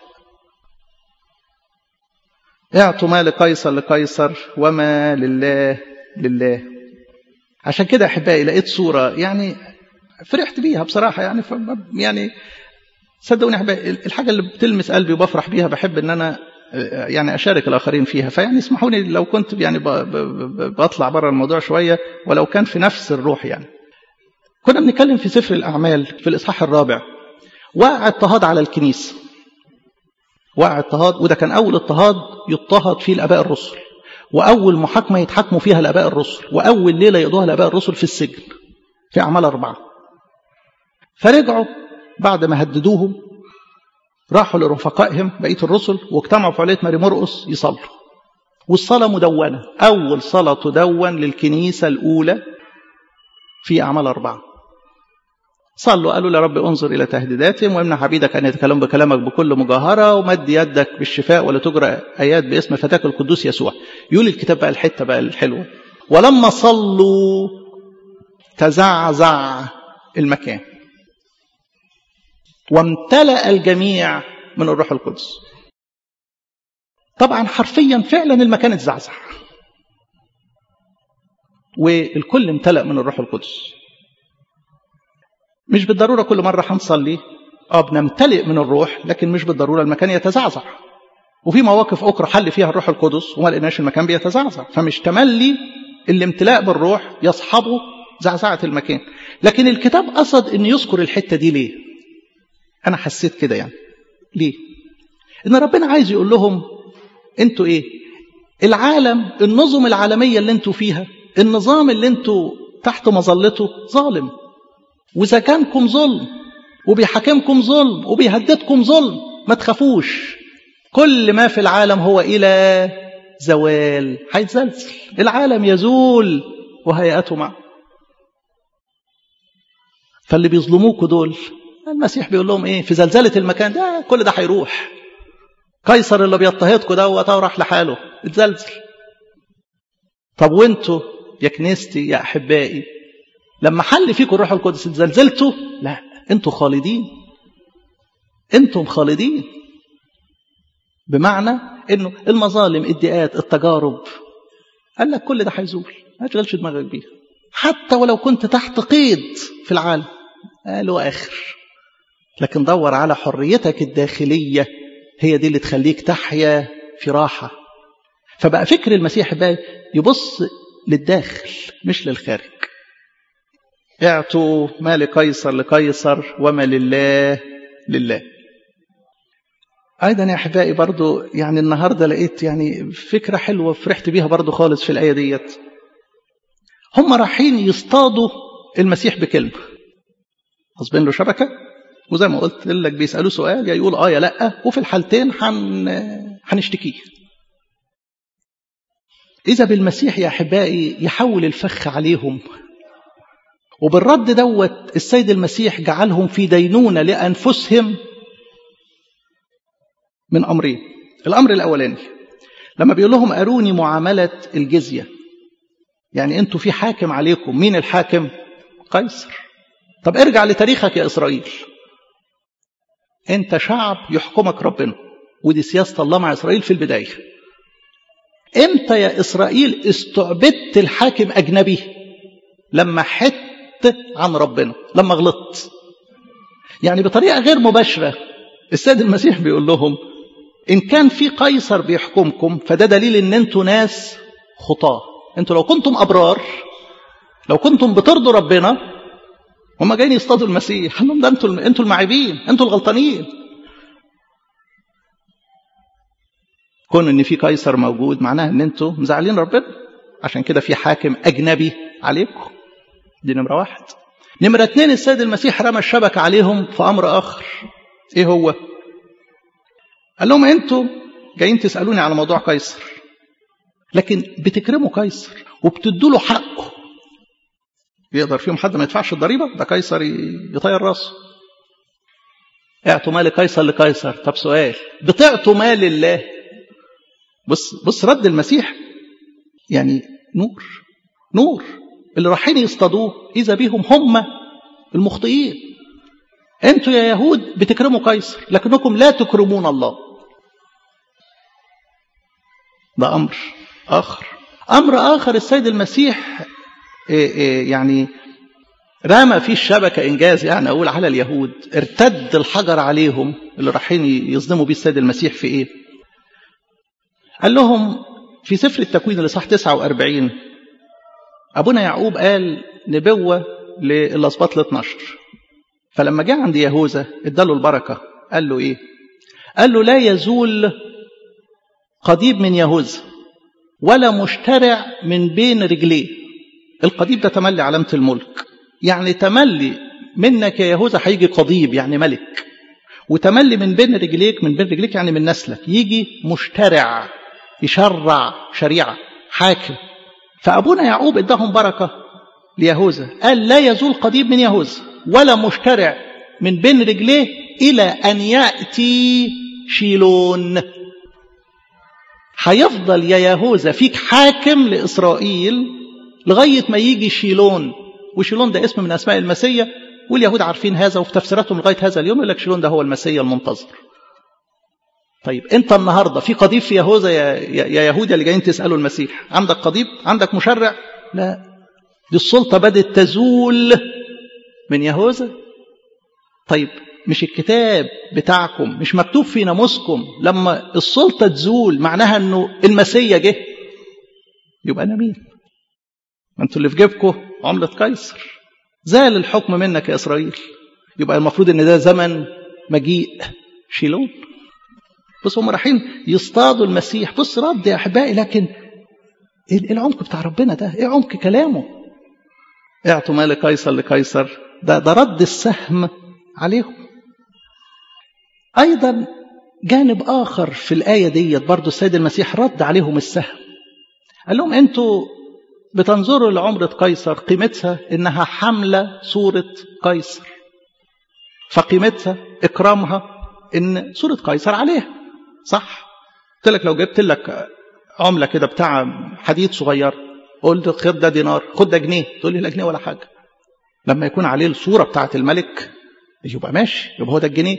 اعطوا ما لقيصر لقيصر وما لله لله عشان كده احبائي لقيت صوره يعني فرحت بيها بصراحة يعني يعني صدقوني الحاجة اللي بتلمس قلبي وبفرح بيها بحب ان انا يعني اشارك الاخرين فيها فيعني اسمحوا لي لو كنت يعني بطلع بره الموضوع شوية ولو كان في نفس الروح يعني كنا بنتكلم في سفر الاعمال في الاصحاح الرابع وقع اضطهاد على الكنيسة وقع اضطهاد وده كان اول اضطهاد يضطهد فيه الاباء الرسل واول محاكمة يتحاكموا فيها الاباء الرسل واول ليلة يقضوها الاباء الرسل في السجن في اعمال اربعة فرجعوا بعد ما هددوهم راحوا لرفقائهم بقية الرسل واجتمعوا في علية ماري مرقس يصلوا والصلاة مدونة أول صلاة تدون للكنيسة الأولى في أعمال أربعة صلوا قالوا يا رب انظر إلى تهديداتهم وامنع عبيدك أن يتكلم بكلامك بكل مجاهرة ومد يدك بالشفاء ولا تجرى آيات باسم فتاك القدوس يسوع يقول الكتاب بقى الحتة بقى الحلوة ولما صلوا تزعزع المكان وامتلأ الجميع من الروح القدس طبعا حرفيا فعلا المكان اتزعزع والكل امتلأ من الروح القدس مش بالضرورة كل مرة هنصلي اه بنمتلئ من الروح لكن مش بالضرورة المكان يتزعزع وفي مواقف أخرى حل فيها الروح القدس وما لقيناش المكان بيتزعزع فمش تملي الامتلاء بالروح يصحبه زعزعة المكان لكن الكتاب قصد أن يذكر الحتة دي ليه أنا حسيت كده يعني ليه إن ربنا عايز يقول لهم أنتوا إيه العالم النظم العالمية اللي أنتوا فيها النظام اللي أنتوا تحت مظلته ظالم وإذا كانكم ظلم وبيحاكمكم ظلم وبيهددكم ظلم ما تخافوش كل ما في العالم هو إلى زوال هيتزلزل العالم يزول وهيئته معه فاللي بيظلموكوا دول المسيح بيقول لهم ايه في زلزلة المكان ده كل ده هيروح قيصر اللي بيضطهدكم دوت راح لحاله اتزلزل طب وانتوا يا كنيستي يا احبائي لما حل فيكم الروح القدس اتزلزلتوا لا انتوا خالدين انتم خالدين بمعنى انه المظالم الضيقات التجارب قال لك كل ده هيزول ما تشغلش دماغك بيها حتى ولو كنت تحت قيد في العالم قالوا اخر لكن دور على حريتك الداخليه هي دي اللي تخليك تحيا في راحه فبقى فكر المسيح بقى يبص للداخل مش للخارج اعطوا ما لقيصر لقيصر وما لله لله ايضا يا احبائي برضو يعني النهارده لقيت يعني فكره حلوه فرحت بيها برضو خالص في الايه ديت هم رايحين يصطادوا المسيح بكلمه غصبين له شبكه وزي ما قلت لك بيسالوه سؤال يا يقول اه يا لا وفي الحالتين حن هنشتكيه اذا بالمسيح يا احبائي يحول الفخ عليهم وبالرد دوت السيد المسيح جعلهم في دينونه لانفسهم من امرين الامر الاولاني لما بيقول لهم اروني معامله الجزيه يعني انتوا في حاكم عليكم مين الحاكم قيصر طب ارجع لتاريخك يا اسرائيل انت شعب يحكمك ربنا ودي سياسه الله مع اسرائيل في البدايه امتى يا اسرائيل استعبدت الحاكم اجنبي لما حت عن ربنا لما غلطت يعني بطريقه غير مباشره السيد المسيح بيقول لهم ان كان في قيصر بيحكمكم فده دليل ان انتوا ناس خطاه انتوا لو كنتم ابرار لو كنتم بترضوا ربنا هم جايين يصطادوا المسيح قال لهم ده انتوا انتوا المعيبين انتوا الغلطانين كون ان في قيصر موجود معناها ان انتوا مزعلين ربنا عشان كده في حاكم اجنبي عليكم دي نمره واحد نمره اتنين السيد المسيح رمى الشبكه عليهم في امر اخر ايه هو قال لهم انتوا جايين تسالوني على موضوع قيصر لكن بتكرموا قيصر وبتدوا له حقه يقدر فيهم حد ما يدفعش الضريبه ده قيصر يطير راسه اعطوا مال قيصر لقيصر طب سؤال بتعطوا مال لله بص بص رد المسيح يعني نور نور اللي رايحين يصطادوه اذا بيهم هم المخطئين انتوا يا يهود بتكرموا قيصر لكنكم لا تكرمون الله ده امر اخر امر اخر السيد المسيح يعني رمى فيه الشبكة إنجاز يعني أقول على اليهود ارتد الحجر عليهم اللي رايحين يصدموا بيه السيد المسيح في إيه قال لهم في سفر التكوين الإصحاح 49 أبونا يعقوب قال نبوة للأسباط ال 12 فلما جاء عند يهوذا اداله البركة قال له إيه قال له لا يزول قضيب من يهوذا ولا مشترع من بين رجليه القضيب ده تملي علامة الملك يعني تملي منك يا يهوذا هيجي قضيب يعني ملك وتملي من بين رجليك من بين رجليك يعني من نسلك يجي مشترع يشرع شريعة حاكم فأبونا يعقوب اداهم بركة ليهوذا قال لا يزول قضيب من يهوذا ولا مشترع من بين رجليه إلى أن يأتي شيلون هيفضل يا يهوذا فيك حاكم لإسرائيل لغاية ما يجي شيلون وشيلون ده اسم من أسماء المسيا واليهود عارفين هذا وفي تفسيراتهم لغاية هذا اليوم يقول لك شيلون ده هو المسيا المنتظر طيب انت النهارده في قضيب في يهوذا يا, يا يهودا اللي جايين تسالوا المسيح عندك قضيب عندك مشرع لا دي السلطه بدات تزول من يهوذا طيب مش الكتاب بتاعكم مش مكتوب في ناموسكم لما السلطه تزول معناها انه المسيا جه يبقى انا مين ما انتوا اللي في جيبكم عمله قيصر زال الحكم منك يا اسرائيل يبقى المفروض ان ده زمن مجيء شيلون بص هم رايحين يصطادوا المسيح بص رد يا احبائي لكن ايه العمق بتاع ربنا ده ايه عمق كلامه اعطوا مال قيصر لقيصر ده ده رد السهم عليهم ايضا جانب اخر في الايه ديت برضو السيد المسيح رد عليهم السهم قال لهم انتوا بتنظروا لعمرة قيصر قيمتها انها حامله صوره قيصر فقيمتها اكرامها ان صوره قيصر عليها صح قلت لك لو جبت لك عمله كده بتاع حديد صغير قلت خد ده دينار خد ده جنيه تقول لي لا جنيه ولا حاجه لما يكون عليه الصوره بتاعه الملك يبقى ماشي يبقى هو ده الجنيه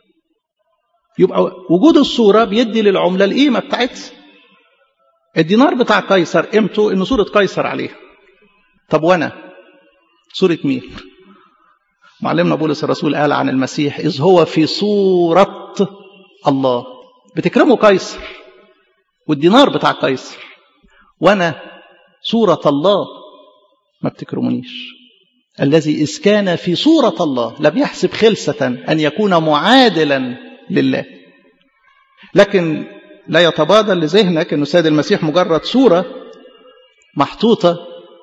يبقى وجود الصوره بيدي للعمله القيمه بتاعتها الدينار بتاع قيصر قيمته ان صوره قيصر عليه طب وانا صوره مين معلمنا بولس الرسول قال عن المسيح اذ هو في صوره الله بتكرموا قيصر والدينار بتاع قيصر وانا صورة الله ما بتكرمونيش الذي إذ كان في صورة الله لم يحسب خلسة أن يكون معادلا لله لكن لا يتبادر لذهنك أن سيد المسيح مجرد صورة محطوطة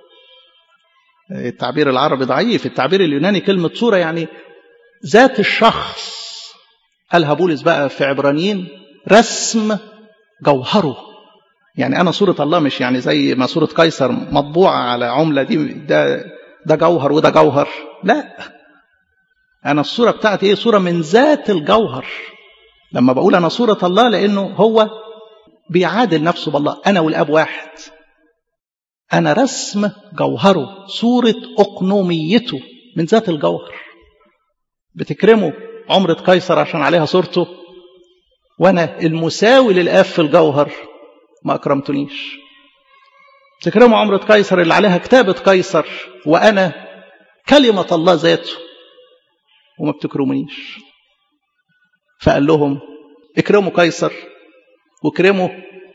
التعبير العربي ضعيف التعبير اليوناني كلمة صورة يعني ذات الشخص قالها بولس بقى في عبرانيين رسم جوهره يعني أنا صورة الله مش يعني زي ما صورة قيصر مطبوعة على عملة دي ده ده جوهر وده جوهر لا أنا الصورة بتاعتي إيه صورة من ذات الجوهر لما بقول أنا صورة الله لأنه هو بيعادل نفسه بالله أنا والأب واحد أنا رسم جوهره صورة أقنوميته من ذات الجوهر بتكرمه عمرة قيصر عشان عليها صورته وأنا المساوي للآب في الجوهر ما أكرمتنيش تكرموا عمرة قيصر اللي عليها كتابة قيصر وأنا كلمة الله ذاته وما بتكرمونيش فقال لهم اكرموا قيصر واكرموا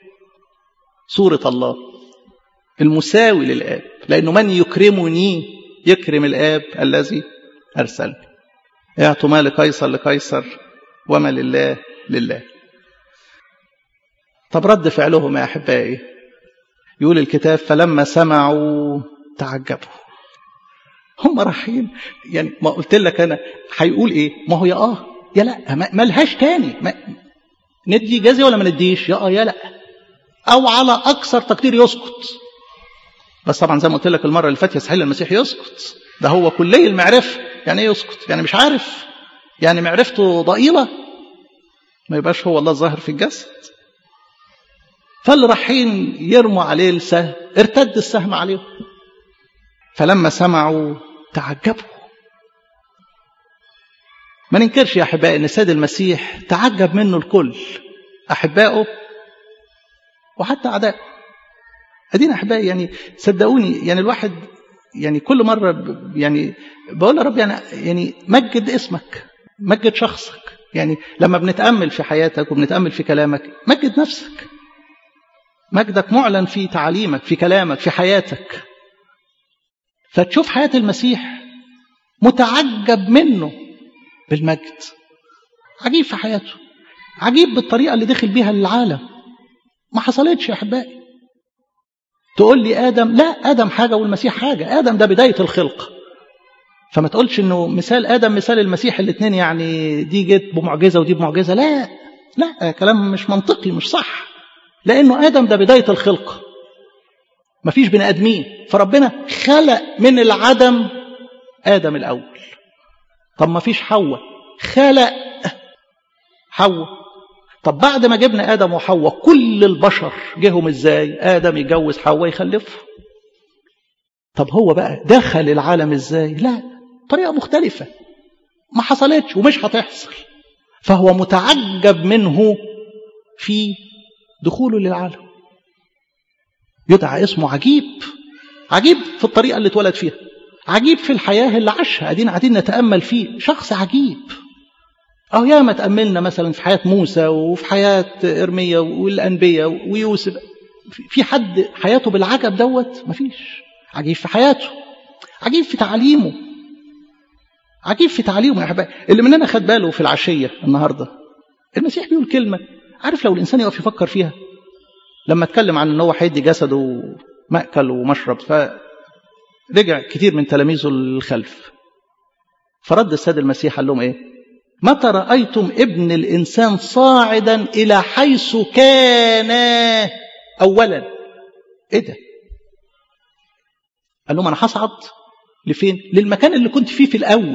صورة الله المساوي للآب لأنه من يكرمني يكرم الآب الذي أرسلني اعطوا ما لقيصر لقيصر وما لله لله طب رد فعلهم يا أحبائي يقول الكتاب فلما سمعوا تعجبوا هم رايحين يعني ما قلت لك أنا هيقول إيه ما هو يا آه يا لا ما لهاش تاني ما ندي جزية ولا ما نديش يا آه يا لا أو على أكثر تقدير يسكت بس طبعا زي ما قلت لك المرة اللي فاتت يستحيل المسيح يسكت ده هو كلي المعرفة يعني ايه يسكت يعني مش عارف يعني معرفته ضئيلة ما يبقاش هو الله ظاهر في الجسد فاللي رايحين يرموا عليه السهم ارتد السهم عليهم فلما سمعوا تعجبوا ما ننكرش يا احبائي ان السيد المسيح تعجب منه الكل احبائه وحتى اعدائه ادينا احبائي يعني صدقوني يعني الواحد يعني كل مرة يعني بقول يا رب يعني يعني مجد اسمك مجد شخصك يعني لما بنتأمل في حياتك وبنتأمل في كلامك مجد نفسك مجدك معلن في تعليمك في كلامك في حياتك فتشوف حياة المسيح متعجب منه بالمجد عجيب في حياته عجيب بالطريقة اللي دخل بيها للعالم ما حصلتش يا أحبائي تقول لي آدم لا آدم حاجة والمسيح حاجة آدم ده بداية الخلق فما تقولش انه مثال ادم مثال المسيح الاثنين يعني دي جت بمعجزه ودي بمعجزه لا لا كلام مش منطقي مش صح لانه ادم ده بدايه الخلق مفيش بني ادمين فربنا خلق من العدم ادم الاول طب مفيش حواء خلق حواء طب بعد ما جبنا ادم وحواء كل البشر جيهم ازاي ادم يتجوز حواء يخلفه طب هو بقى دخل العالم ازاي لا طريقة مختلفة ما حصلتش ومش هتحصل فهو متعجب منه في دخوله للعالم يدعى اسمه عجيب عجيب في الطريقة اللي اتولد فيها عجيب في الحياة اللي عاشها قاعدين قاعدين نتأمل فيه شخص عجيب أو يا ما تأملنا مثلا في حياة موسى وفي حياة إرميا والأنبياء ويوسف في حد حياته بالعجب دوت مفيش عجيب في حياته عجيب في تعليمه عجيب في تعليمه يا احبائي اللي مننا خد باله في العشيه النهارده المسيح بيقول كلمه عارف لو الانسان يقف يفكر فيها لما اتكلم عن ان هو هيدي جسده ماكل ومشرب فرجع كتير من تلاميذه للخلف فرد السيد المسيح قال لهم ايه متى رايتم ابن الانسان صاعدا الى حيث كان اولا ايه ده قال لهم انا هصعد لفين للمكان اللي كنت فيه في الاول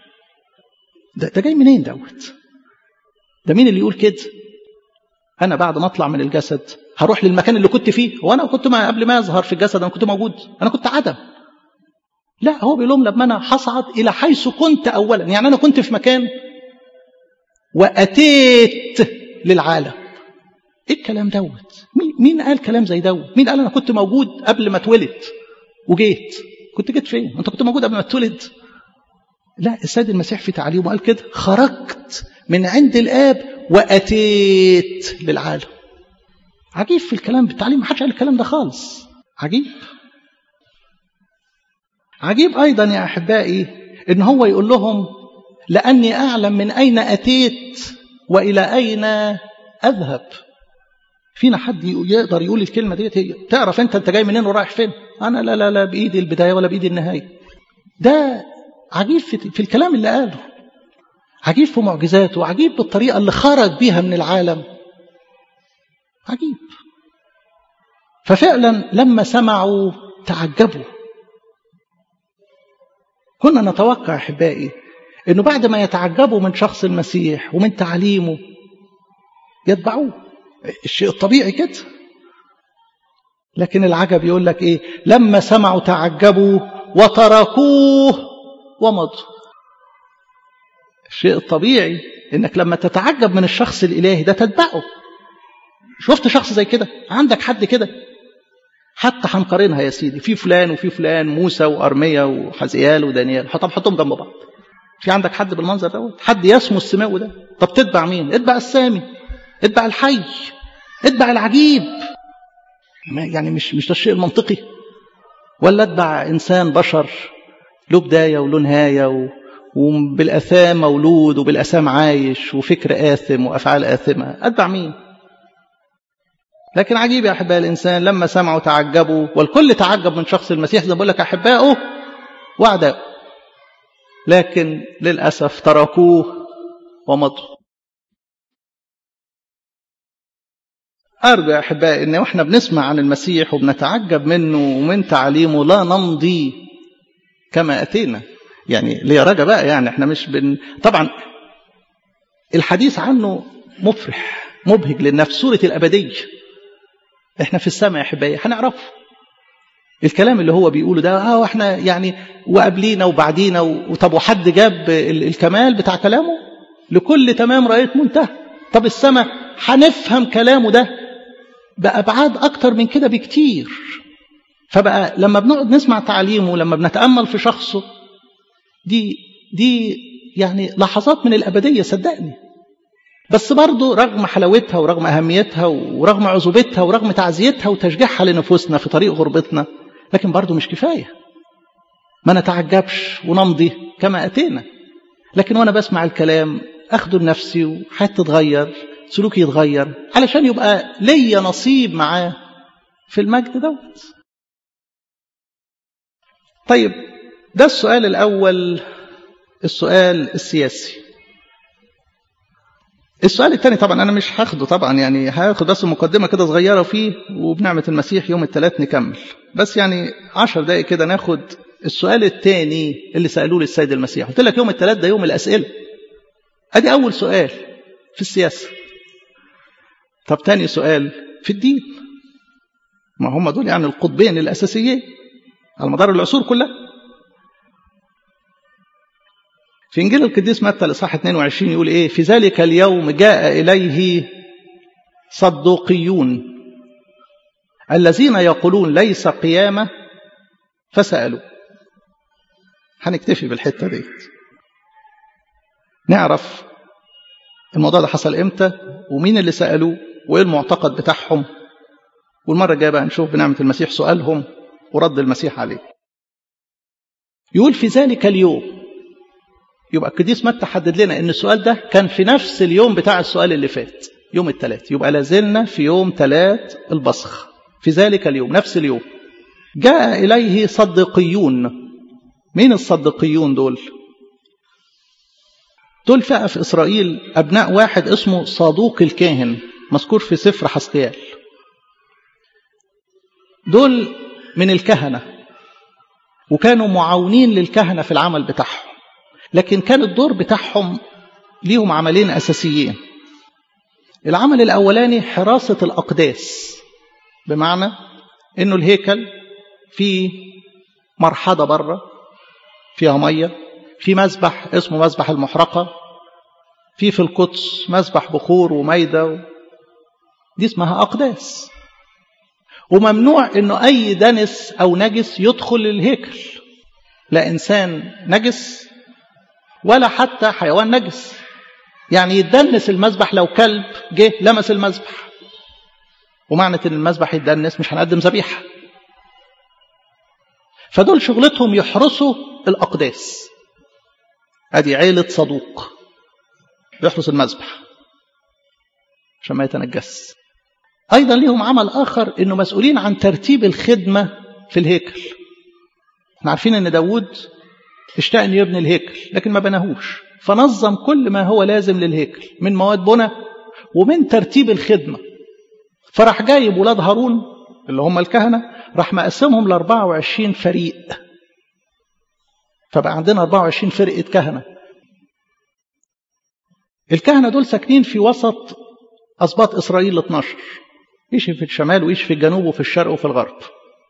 ده, ده جاي منين دوت ده مين اللي يقول كده انا بعد ما اطلع من الجسد هروح للمكان اللي كنت فيه وانا كنت ما قبل ما يظهر في الجسد انا كنت موجود انا كنت عدم لا هو بيقول لهم لما انا هصعد الى حيث كنت اولا يعني انا كنت في مكان واتيت للعالم ايه الكلام دوت مين قال كلام زي دوت مين قال انا كنت موجود قبل ما اتولد وجيت كنت جيت فين انت كنت موجود قبل ما تولد لا السيد المسيح في تعليمه قال كده خرجت من عند الاب واتيت للعالم عجيب في الكلام بالتعليم ما حدش قال الكلام ده خالص عجيب عجيب ايضا يا احبائي ان هو يقول لهم لاني اعلم من اين اتيت والى اين اذهب فينا حد يقدر يقول الكلمه دي تعرف انت انت جاي منين ورايح فين انا لا لا لا بايدي البدايه ولا بايدي النهايه ده عجيب في, في الكلام اللي قاله عجيب في معجزاته عجيب بالطريقه اللي خرج بيها من العالم عجيب ففعلا لما سمعوا تعجبوا كنا نتوقع احبائي انه بعد ما يتعجبوا من شخص المسيح ومن تعليمه يتبعوه الشيء الطبيعي كده لكن العجب يقول لك ايه لما سمعوا تعجبوا وتركوه ومضوا الشيء الطبيعي انك لما تتعجب من الشخص الالهي ده تتبعه شفت شخص زي كده عندك حد كده حتى هنقارنها يا سيدي في فلان وفي فلان موسى وارميا وحزيال ودانيال طب حطهم جنب بعض في عندك حد بالمنظر دوت حد يسمو السماء ده طب تتبع مين اتبع السامي اتبع الحي اتبع العجيب يعني مش مش ده الشيء المنطقي ولا اتبع انسان بشر له بدايه وله نهايه و... وبالاثام مولود وبالاثام عايش وفكر اثم وافعال اثمه اتبع مين لكن عجيب يا احباء الانسان لما سمعوا تعجبوا والكل تعجب من شخص المسيح زي ما بقول لك احبائه واعدائه لكن للاسف تركوه ومضوا أرجو يا أحبائي إن وإحنا بنسمع عن المسيح وبنتعجب منه ومن تعليمه لا نمضي كما أتينا يعني ليه رجا بقى يعني إحنا مش بن طبعا الحديث عنه مفرح مبهج للنفس سورة الأبدية إحنا في السماء يا أحبائي هنعرفه الكلام اللي هو بيقوله ده اه احنا يعني وقبلينا وبعدينا وطب وحد جاب الكمال بتاع كلامه لكل تمام رأيت منتهى طب السماء هنفهم كلامه ده بأبعاد أكتر من كده بكتير فبقى لما بنقعد نسمع تعليمه لما بنتأمل في شخصه دي دي يعني لحظات من الأبدية صدقني بس برضه رغم حلاوتها ورغم أهميتها ورغم عذوبتها ورغم تعزيتها وتشجيعها لنفوسنا في طريق غربتنا لكن برضه مش كفاية ما نتعجبش ونمضي كما أتينا لكن وأنا بسمع الكلام أخده لنفسي وحياتي تتغير سلوكي يتغير علشان يبقى ليا نصيب معاه في المجد دوت طيب ده السؤال الأول السؤال السياسي السؤال الثاني طبعا أنا مش هاخده طبعا يعني هاخد بس مقدمة كده صغيرة فيه وبنعمة المسيح يوم الثلاث نكمل بس يعني عشر دقايق كده ناخد السؤال الثاني اللي سألوه للسيد المسيح قلت لك يوم الثلاث ده يوم الأسئلة أدي أول سؤال في السياسة طب تاني سؤال في الدين ما هم دول يعني القطبين الأساسيين على مدار العصور كلها في إنجيل القديس متى الإصحاح 22 يقول إيه في ذلك اليوم جاء إليه صدوقيون الذين يقولون ليس قيامة فسألوا هنكتفي بالحتة دي نعرف الموضوع ده حصل امتى ومين اللي سألوه وايه المعتقد بتاعهم والمرة الجاية بقى نشوف بنعمة المسيح سؤالهم ورد المسيح عليه يقول في ذلك اليوم يبقى القديس متى حدد لنا ان السؤال ده كان في نفس اليوم بتاع السؤال اللي فات يوم الثلاث يبقى لازلنا في يوم ثلاث البصخ في ذلك اليوم نفس اليوم جاء إليه صدقيون مين الصدقيون دول دول فئة في إسرائيل أبناء واحد اسمه صادوق الكاهن مذكور في سفر حسقيال دول من الكهنة وكانوا معاونين للكهنة في العمل بتاعهم لكن كان الدور بتاعهم ليهم عملين أساسيين العمل الأولاني حراسة الأقداس بمعنى أنه الهيكل فيه مرحضة بره فيها مية في مسبح اسمه مسبح المحرقة في في القدس مسبح بخور وميدة دي اسمها أقداس وممنوع انه اي دنس او نجس يدخل الهيكل لا انسان نجس ولا حتى حيوان نجس يعني يتدنس المذبح لو كلب جه لمس المذبح ومعنى ان المذبح يتدنس مش هنقدم ذبيحه فدول شغلتهم يحرسوا الاقداس ادي عيله صدوق يحرس المذبح عشان ما يتنجس أيضا لهم عمل آخر أنه مسؤولين عن ترتيب الخدمة في الهيكل احنا عارفين أن داود اشتاق أن يبني الهيكل لكن ما بناهوش فنظم كل ما هو لازم للهيكل من مواد بنى ومن ترتيب الخدمة فراح جايب ولاد هارون اللي هم الكهنة راح مقسمهم ل 24 فريق فبقى عندنا 24 فرقة كهنة الكهنة دول ساكنين في وسط أسباط إسرائيل 12 يشي في الشمال ويشي في الجنوب وفي الشرق وفي الغرب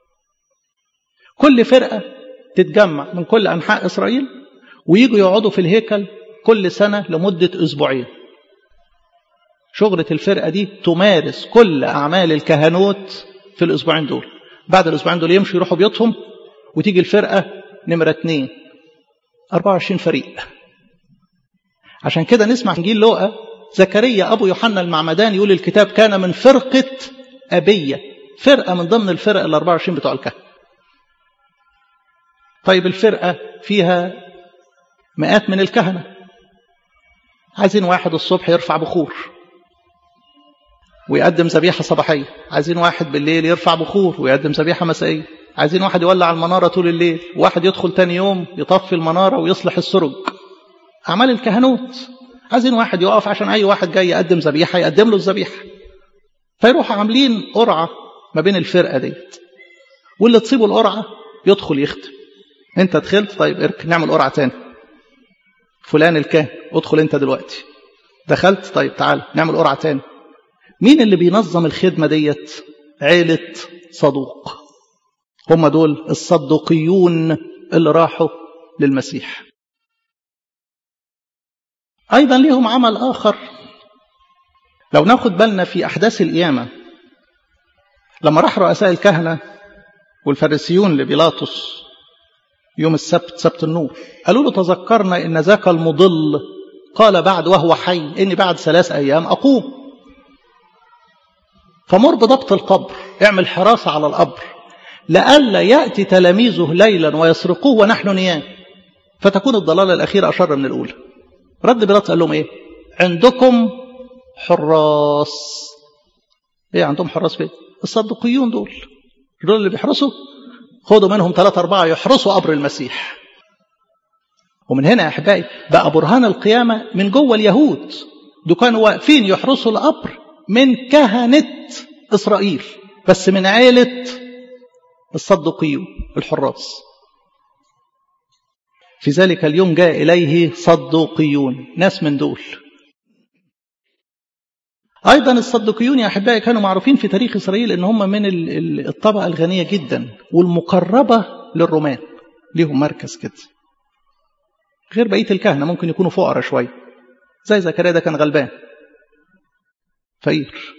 كل فرقة تتجمع من كل أنحاء إسرائيل ويجوا يقعدوا في الهيكل كل سنة لمدة أسبوعين شغلة الفرقة دي تمارس كل أعمال الكهنوت في الأسبوعين دول بعد الأسبوعين دول يمشوا يروحوا بيوتهم وتيجي الفرقة نمرة اتنين 24 فريق عشان كده نسمع إنجيل لوقا زكريا أبو يوحنا المعمدان يقول الكتاب كان من فرقة أبية فرقة من ضمن الفرق ال 24 بتوع الكهنة طيب الفرقة فيها مئات من الكهنة عايزين واحد الصبح يرفع بخور ويقدم ذبيحة صباحية عايزين واحد بالليل يرفع بخور ويقدم ذبيحة مسائية عايزين واحد يولع المنارة طول الليل واحد يدخل تاني يوم يطفي المنارة ويصلح السرج أعمال الكهنوت عايزين واحد يقف عشان أي واحد جاي يقدم ذبيحة يقدم له الذبيحة فيروحوا عاملين قرعة ما بين الفرقة ديت واللي تصيبه القرعة يدخل يختم انت دخلت طيب اركن نعمل قرعة تاني فلان الكاهن ادخل انت دلوقتي دخلت طيب تعال نعمل قرعة تاني مين اللي بينظم الخدمة ديت عيلة صدوق هم دول الصدوقيون اللي راحوا للمسيح أيضا لهم عمل آخر لو ناخد بالنا في أحداث القيامة لما راح رؤساء الكهنة والفريسيون لبيلاطس يوم السبت سبت النور قالوا له تذكرنا ان ذاك المضل قال بعد وهو حي اني بعد ثلاث ايام اقوم فمر بضبط القبر اعمل حراسه على القبر لئلا ياتي تلاميذه ليلا ويسرقوه ونحن نيام فتكون الضلاله الاخيره اشر من الاولى رد بيلاطس قال لهم ايه عندكم حراس ايه عندهم حراس فين الصدقيون دول دول اللي بيحرسوا خدوا منهم ثلاثة أربعة يحرسوا قبر المسيح ومن هنا يا أحبائي بقى برهان القيامة من جوه اليهود دول كانوا واقفين يحرسوا القبر من كهنة إسرائيل بس من عيلة الصدقيون الحراس في ذلك اليوم جاء إليه صدوقيون ناس من دول أيضا الصدقيون يا أحبائي كانوا معروفين في تاريخ إسرائيل إن هم من الطبقة الغنية جدا والمقربة للرومان ليهم مركز كده غير بقية الكهنة ممكن يكونوا فقراء شوية زي زكريا ده كان غلبان فقير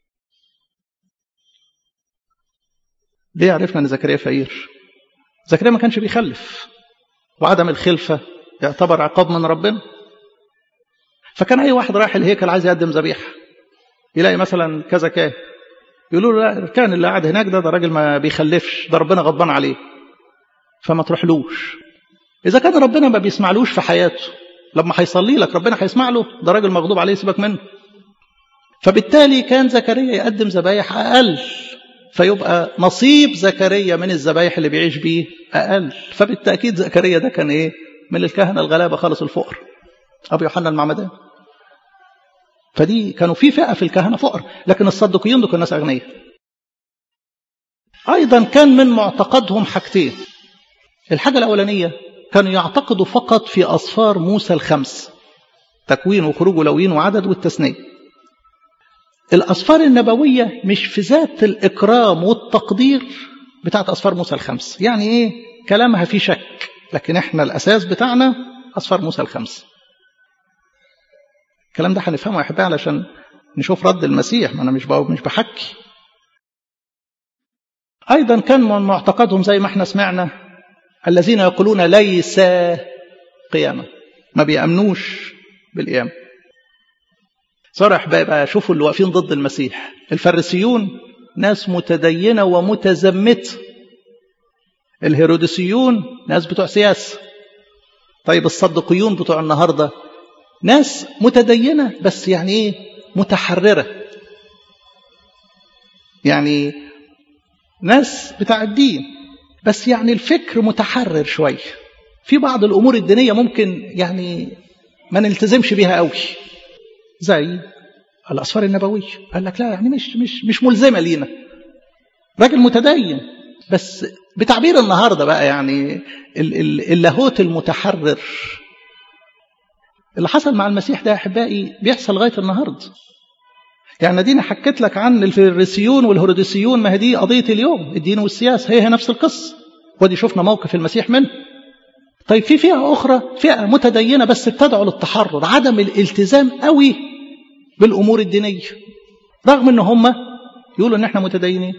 ليه عرفنا ان زكريا فقير زكريا ما كانش بيخلف وعدم الخلفة يعتبر عقاب من ربنا فكان أي واحد رايح الهيكل عايز يقدم ذبيحة يلاقي مثلا كذا كاهن يقولوا له لا الكاهن اللي قاعد هناك ده ده راجل ما بيخلفش ده ربنا غضبان عليه فما تروحلوش إذا كان ربنا ما بيسمعلوش في حياته لما هيصلي لك ربنا هيسمع له ده راجل مغضوب عليه سيبك منه فبالتالي كان زكريا يقدم ذبايح أقل فيبقى نصيب زكريا من الذبايح اللي بيعيش بيه أقل فبالتأكيد زكريا ده كان إيه من الكهنة الغلابة خالص الفقر أبو يوحنا المعمدان فدي كانوا في فئة في الكهنة فقر لكن الصدقيين دول كانوا ناس أغنياء أيضا كان من معتقدهم حاجتين الحاجة الأولانية كانوا يعتقدوا فقط في أصفار موسى الخمس تكوين وخروج ولوين وعدد والتثنية الأصفار النبوية مش في ذات الإكرام والتقدير بتاعت أصفار موسى الخمس يعني إيه كلامها في شك لكن إحنا الأساس بتاعنا أصفار موسى الخمس الكلام ده هنفهمه يا أحبائي علشان نشوف رد المسيح ما أنا مش مش بحكي أيضا كان من معتقدهم زي ما احنا سمعنا الذين يقولون ليس قيامة ما بيأمنوش بالقيامة صار أحبائي بقى شوفوا اللي واقفين ضد المسيح الفريسيون ناس متدينة ومتزمتة الهيروديسيون ناس بتوع سياسة طيب الصدقيون بتوع النهاردة ناس متدينة بس يعني ايه متحررة يعني ناس بتاع الدين بس يعني الفكر متحرر شوية في بعض الأمور الدينية ممكن يعني ما نلتزمش بيها قوي زي الأسفار النبوية قال لك لا يعني مش مش مش ملزمة لينا راجل متدين بس بتعبير النهارده بقى يعني اللاهوت المتحرر اللي حصل مع المسيح ده يا احبائي بيحصل لغايه النهارده يعني ادينا حكيت لك عن الفريسيون والهروديسيون ما هي دي قضيه اليوم الدين والسياسه هي هي نفس القصه ودي شفنا موقف المسيح منه طيب في فئه اخرى فئه متدينه بس بتدعو للتحرر عدم الالتزام قوي بالامور الدينيه رغم ان هم يقولوا ان احنا متدينين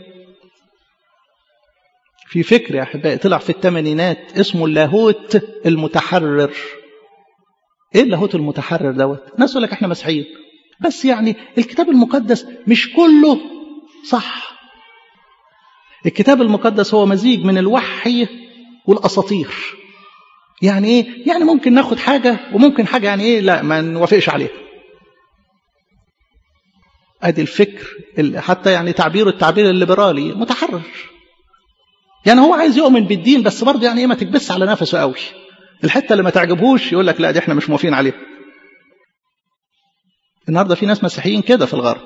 في فكر يا احبائي طلع في الثمانينات اسمه اللاهوت المتحرر ايه اللاهوت المتحرر دوت ناس يقول لك احنا مسيحيين بس يعني الكتاب المقدس مش كله صح الكتاب المقدس هو مزيج من الوحي والاساطير يعني ايه يعني ممكن ناخد حاجه وممكن حاجه يعني ايه لا ما نوافقش عليها ادي الفكر حتى يعني تعبير التعبير الليبرالي متحرر يعني هو عايز يؤمن بالدين بس برضه يعني ايه ما تكبس على نفسه قوي الحته اللي ما تعجبهوش يقول لك لا دي احنا مش موافقين عليها النهارده في ناس مسيحيين كده في الغرب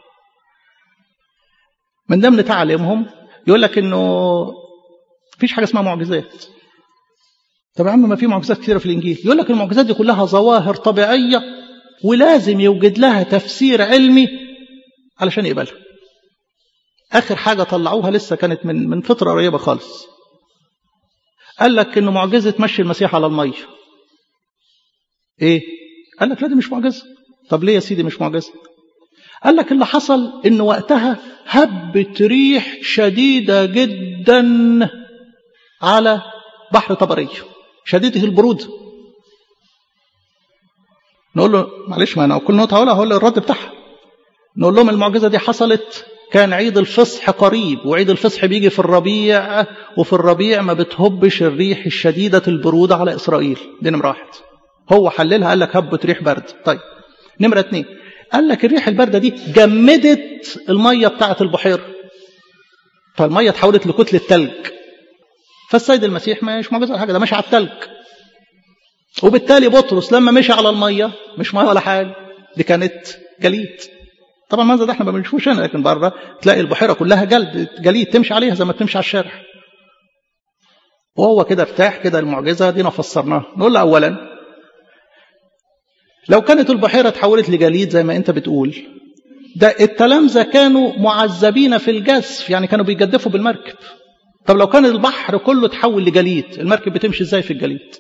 من ضمن تعليمهم يقول لك انه مفيش حاجه اسمها معجزات طب يا عم ما في معجزات كثيره في الانجيل يقول لك المعجزات دي كلها ظواهر طبيعيه ولازم يوجد لها تفسير علمي علشان يقبلها اخر حاجه طلعوها لسه كانت من من فتره قريبه خالص قال لك انه معجزه مشي المسيح على الميه ايه قال لك لا دي مش معجزه طب ليه يا سيدي مش معجزه قال لك اللي حصل ان وقتها هبت ريح شديدة جدا على بحر طبرية شديدة البرودة نقول له معلش ما انا كل نقطة هقولها هقول الرد بتاعها نقول لهم المعجزة دي حصلت كان عيد الفصح قريب وعيد الفصح بيجي في الربيع وفي الربيع ما بتهبش الريح الشديدة البرودة على إسرائيل دي نمرة واحد هو حللها قال لك هبت ريح برد طيب نمرة اتنين قال لك الريح الباردة دي جمدت المية بتاعة البحيرة فالمية اتحولت لكتلة تلج فالسيد المسيح مش معجزة حاجة ده ماشي على التلج وبالتالي بطرس لما مشي على المية مش مية ولا حاجة دي كانت جليد طبعا المنظر ده احنا ما بنشوفوش هنا لكن بره تلاقي البحيره كلها جلد جليد تمشي عليها زي ما بتمشي على الشارع وهو كده ارتاح كده المعجزه دي فسرناها نقول له اولا لو كانت البحيره اتحولت لجليد زي ما انت بتقول ده التلامذه كانوا معذبين في الجسف يعني كانوا بيجدفوا بالمركب طب لو كان البحر كله اتحول لجليد المركب بتمشي ازاي في الجليد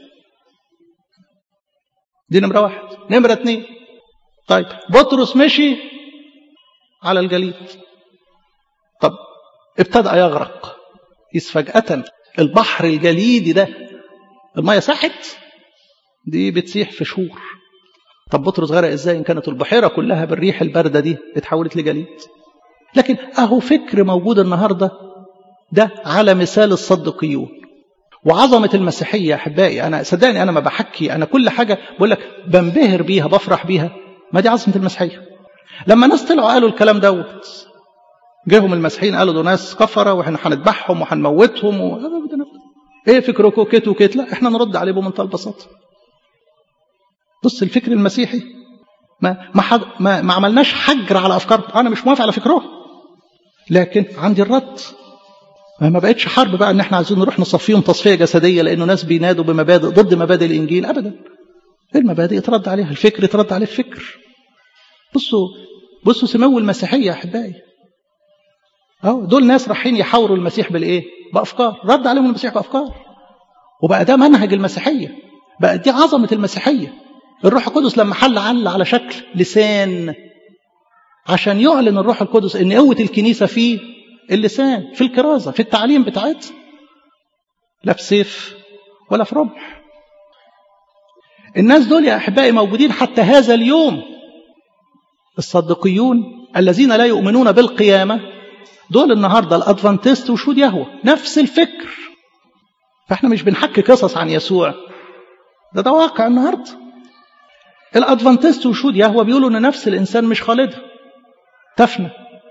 دي نمره واحد نمره اتنين طيب بطرس مشي على الجليد طب ابتدأ يغرق إذ فجأة البحر الجليدي ده المية ساحت دي بتسيح في شهور طب بطرس غرق ازاي ان كانت البحيرة كلها بالريح الباردة دي اتحولت لجليد لكن اهو فكر موجود النهاردة ده على مثال الصدقيون وعظمة المسيحية يا أحبائي أنا صدقني أنا ما بحكي أنا كل حاجة بقول لك بنبهر بيها بفرح بيها ما دي عظمة المسيحية لما ناس طلعوا قالوا الكلام دوت جاهم المسيحيين قالوا دول ناس كفره واحنا هنذبحهم وهنموتهم و... ايه فكركم كيت وكيت لا احنا نرد عليه بمنتهى البساطه بص الفكر المسيحي ما ما, حد ما ما عملناش حجر على افكارهم انا مش موافق على فكرهم لكن عندي الرد ما بقتش حرب بقى ان احنا عايزين نروح نصفيهم تصفيه جسديه لانه ناس بينادوا بمبادئ ضد مبادئ الانجيل ابدا المبادئ يترد عليها الفكر يترد عليه الفكر بصوا بصوا سمو المسيحيه يا احبائي اهو دول ناس رايحين يحاوروا المسيح بالايه بافكار رد عليهم المسيح بافكار وبقى ده منهج المسيحيه بقى دي عظمه المسيحيه الروح القدس لما حل عل على شكل لسان عشان يعلن الروح القدس ان قوه الكنيسه في اللسان في الكرازه في التعليم بتاعتها لا في سيف ولا في رمح الناس دول يا احبائي موجودين حتى هذا اليوم الصدقيون الذين لا يؤمنون بالقيامة دول النهاردة الأدفانتست وشهود يهوى نفس الفكر فاحنا مش بنحكي قصص عن يسوع ده ده واقع النهاردة الأدفانتست وشهود يهوى بيقولوا إن نفس الإنسان مش خالدة تفنى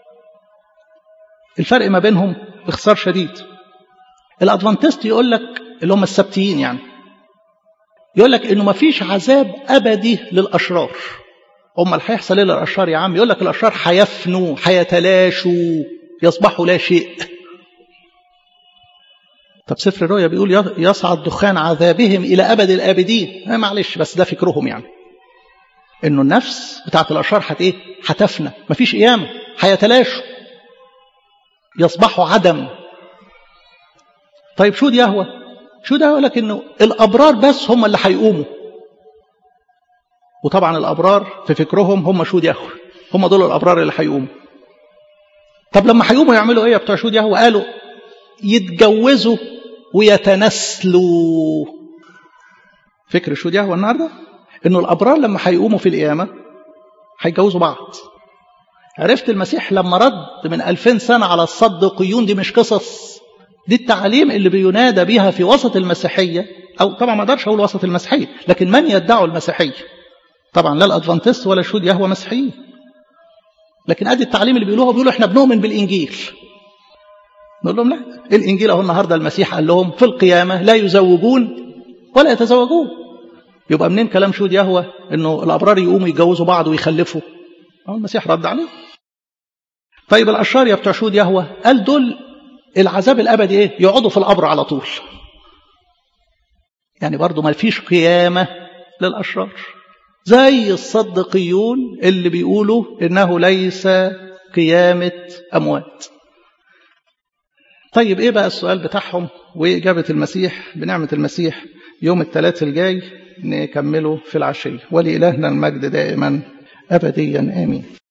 الفرق ما بينهم باختصار شديد الأدفانتست يقول لك اللي هم السبتيين يعني يقول لك إنه ما فيش عذاب أبدي للأشرار امال هيحصل ايه للاشرار يا عم يقول لك الاشرار هيفنوا هيتلاشوا يصبحوا لا شيء طب سفر الرؤيا بيقول يصعد دخان عذابهم الى ابد الابدين آه معلش بس ده فكرهم يعني انه النفس بتاعت الاشرار هت ايه هتفنى مفيش قيامه هيتلاشوا يصبحوا عدم طيب شو دي يهوى شو ده يقول لك انه الابرار بس هم اللي هيقوموا وطبعا الابرار في فكرهم هم شهود يهوه هم دول الابرار اللي هيقوموا طب لما هيقوموا يعملوا ايه يا بتوع شهود يهوه قالوا يتجوزوا ويتناسلوا فكر شهود يهوه النهارده انه الابرار لما هيقوموا في القيامه هيتجوزوا بعض عرفت المسيح لما رد من ألفين سنة على الصدقيون دي مش قصص دي التعاليم اللي بينادى بها في وسط المسيحية أو طبعا ما اقدرش أقول وسط المسيحية لكن من يدعوا المسيحية طبعا لا الادفانتست ولا شهود يهوى مسيحيين لكن ادي التعليم اللي بيقولوها بيقولوا احنا بنؤمن بالانجيل نقول لهم لا الانجيل اهو النهارده المسيح قال لهم في القيامه لا يزوجون ولا يتزوجون يبقى منين كلام شهود يهوى انه الابرار يقوموا يتجوزوا بعض ويخلفوا اهو المسيح رد عليه طيب الاشرار يا بتوع شهود يهوى قال دول العذاب الابدي ايه يقعدوا في القبر على طول يعني برضه ما فيش قيامه للاشرار زي الصدقيون اللي بيقولوا انه ليس قيامه اموات طيب ايه بقى السؤال بتاعهم واجابه المسيح بنعمه المسيح يوم الثلاث الجاي نكمله في العشيه ولالهنا المجد دائما ابديا امين